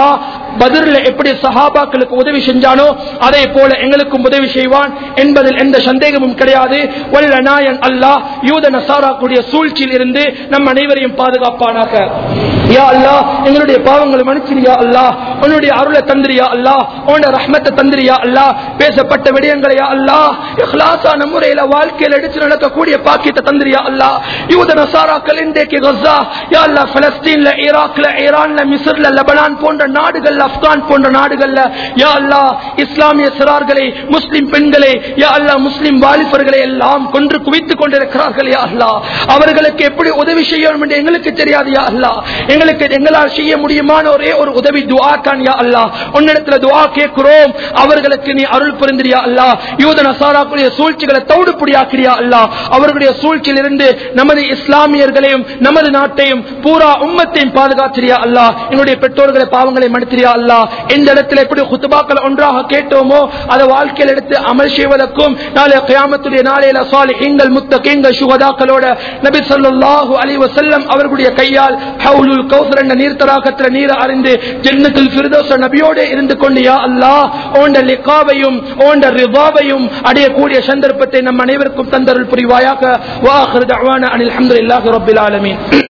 பதிரில் எப்படி சஹாபாக்களுக்கு உதவி செஞ்சானோ அதே போல எங்களுக்கும் உதவி செய்வான் என்பதில் எந்த சந்தேகமும் கிடையாது வல்ல நாயன் அல்லாஹ் யூத நசாரா கூடிய சூழ்ச்சியில் இருந்து நம் அனைவரையும் பாதுகாப்பானாக யா அல்லாஹ் எங்களுடைய பாவங்களை மன்னிச்சிரியா அல்லாஹ் உன்னுடைய அருளை தந்திரியா அல்லாஹ் உன்னுடைய ரஹ்மத்தை தந்திரியா அல்லாஹ் பேசப்பட்ட விடயங்களை யா அல்லாஹ் இஹ்லாஸான முறையில வாழ்க்கையில் எடுத்து நடக்கக்கூடிய பாக்கியத்தை தந்திரியா அல்லாஹ் யூத நசாராக்கள் இன்றைக்கு கஸா யா அல்லாஹ் பலஸ்தீன்ல ஈராக்ல ஈரான்ல மிஸ்ர்ல லெபனான் போன்ற நாடுகள்ல ஆப்கான் போன்ற நாடுகள்ல யா அல்லாஹ் இஸ்லாமிய சிறார்களை முஸ்லிம் பெண்களை யா அல்லாஹ் முஸ்லிம் வாலிபர்களை எல்லாம் கொன்று குவித்துக் கொண்டிருக்கிறார்கள் யா அல்லாஹ் அவர்களுக்கு எப்படி உதவி செய்யணும் என்று எங்களுக்கு தெரியாது யா அல்லாஹ் எங்களுக்கு எங்களால் செய்ய முடியுமான ஒரே ஒரு உதவி துஆ தான் யா அல்லாஹ் உன்னிடத்துல துஆ கேட்கிறோம் அவர்களுக்கு நீ அருள் புரிந்திரியா அல்லாஹ் யூத நசாராக்குடைய சூழ்ச்சிகளை தௌடுபடியாக்கிறியா அல்லாஹ் அவர்களுடைய சூழ்ச்சியில் இருந்து நமது இஸ்லாமியர்களையும் நமது நாட்டையும் பூரா உம்மத்தையும் பாதுகாத்திரியா அல்லாஹ் எங்களுடைய பெற்றோர்களை பாவங்களை மன்னித்திரியா அல்லாஹ் இந்த இடத்துல எப்படி குத்துபாக்கள் ஒன்றாக கேட்டோமோ அதை வாழ்க்கையில் எடுத்து அமல் செய்வதற்கும் நாளை கியாமத்துடைய நாளையில சாலிஹீங்கள் முத்தகீங்கள் சுகதாக்களோட நபி ஸல்லல்லாஹு அலைஹி வஸல்லம் அவர்களுடைய கையால் ஹவுலுல் கௌசர் என்ற நீர் தடாகத்தில் நீர் அறிந்து ஜன்னத்துல் ஃபிர்தௌஸ் நபியோட இருந்து கொண்டு யா அல்லாஹ் ஓண்ட லிகாவையும் ஓண்ட ரிவாவையும் அடையக்கூடிய சந்தர்ப்பத்தை நம் அனைவருக்கும் தந்தருள் புரிவாயாக வாஹிர் தஅவானா அனில் ஹம்துலில்லாஹி ரப்பில் ஆலமீன்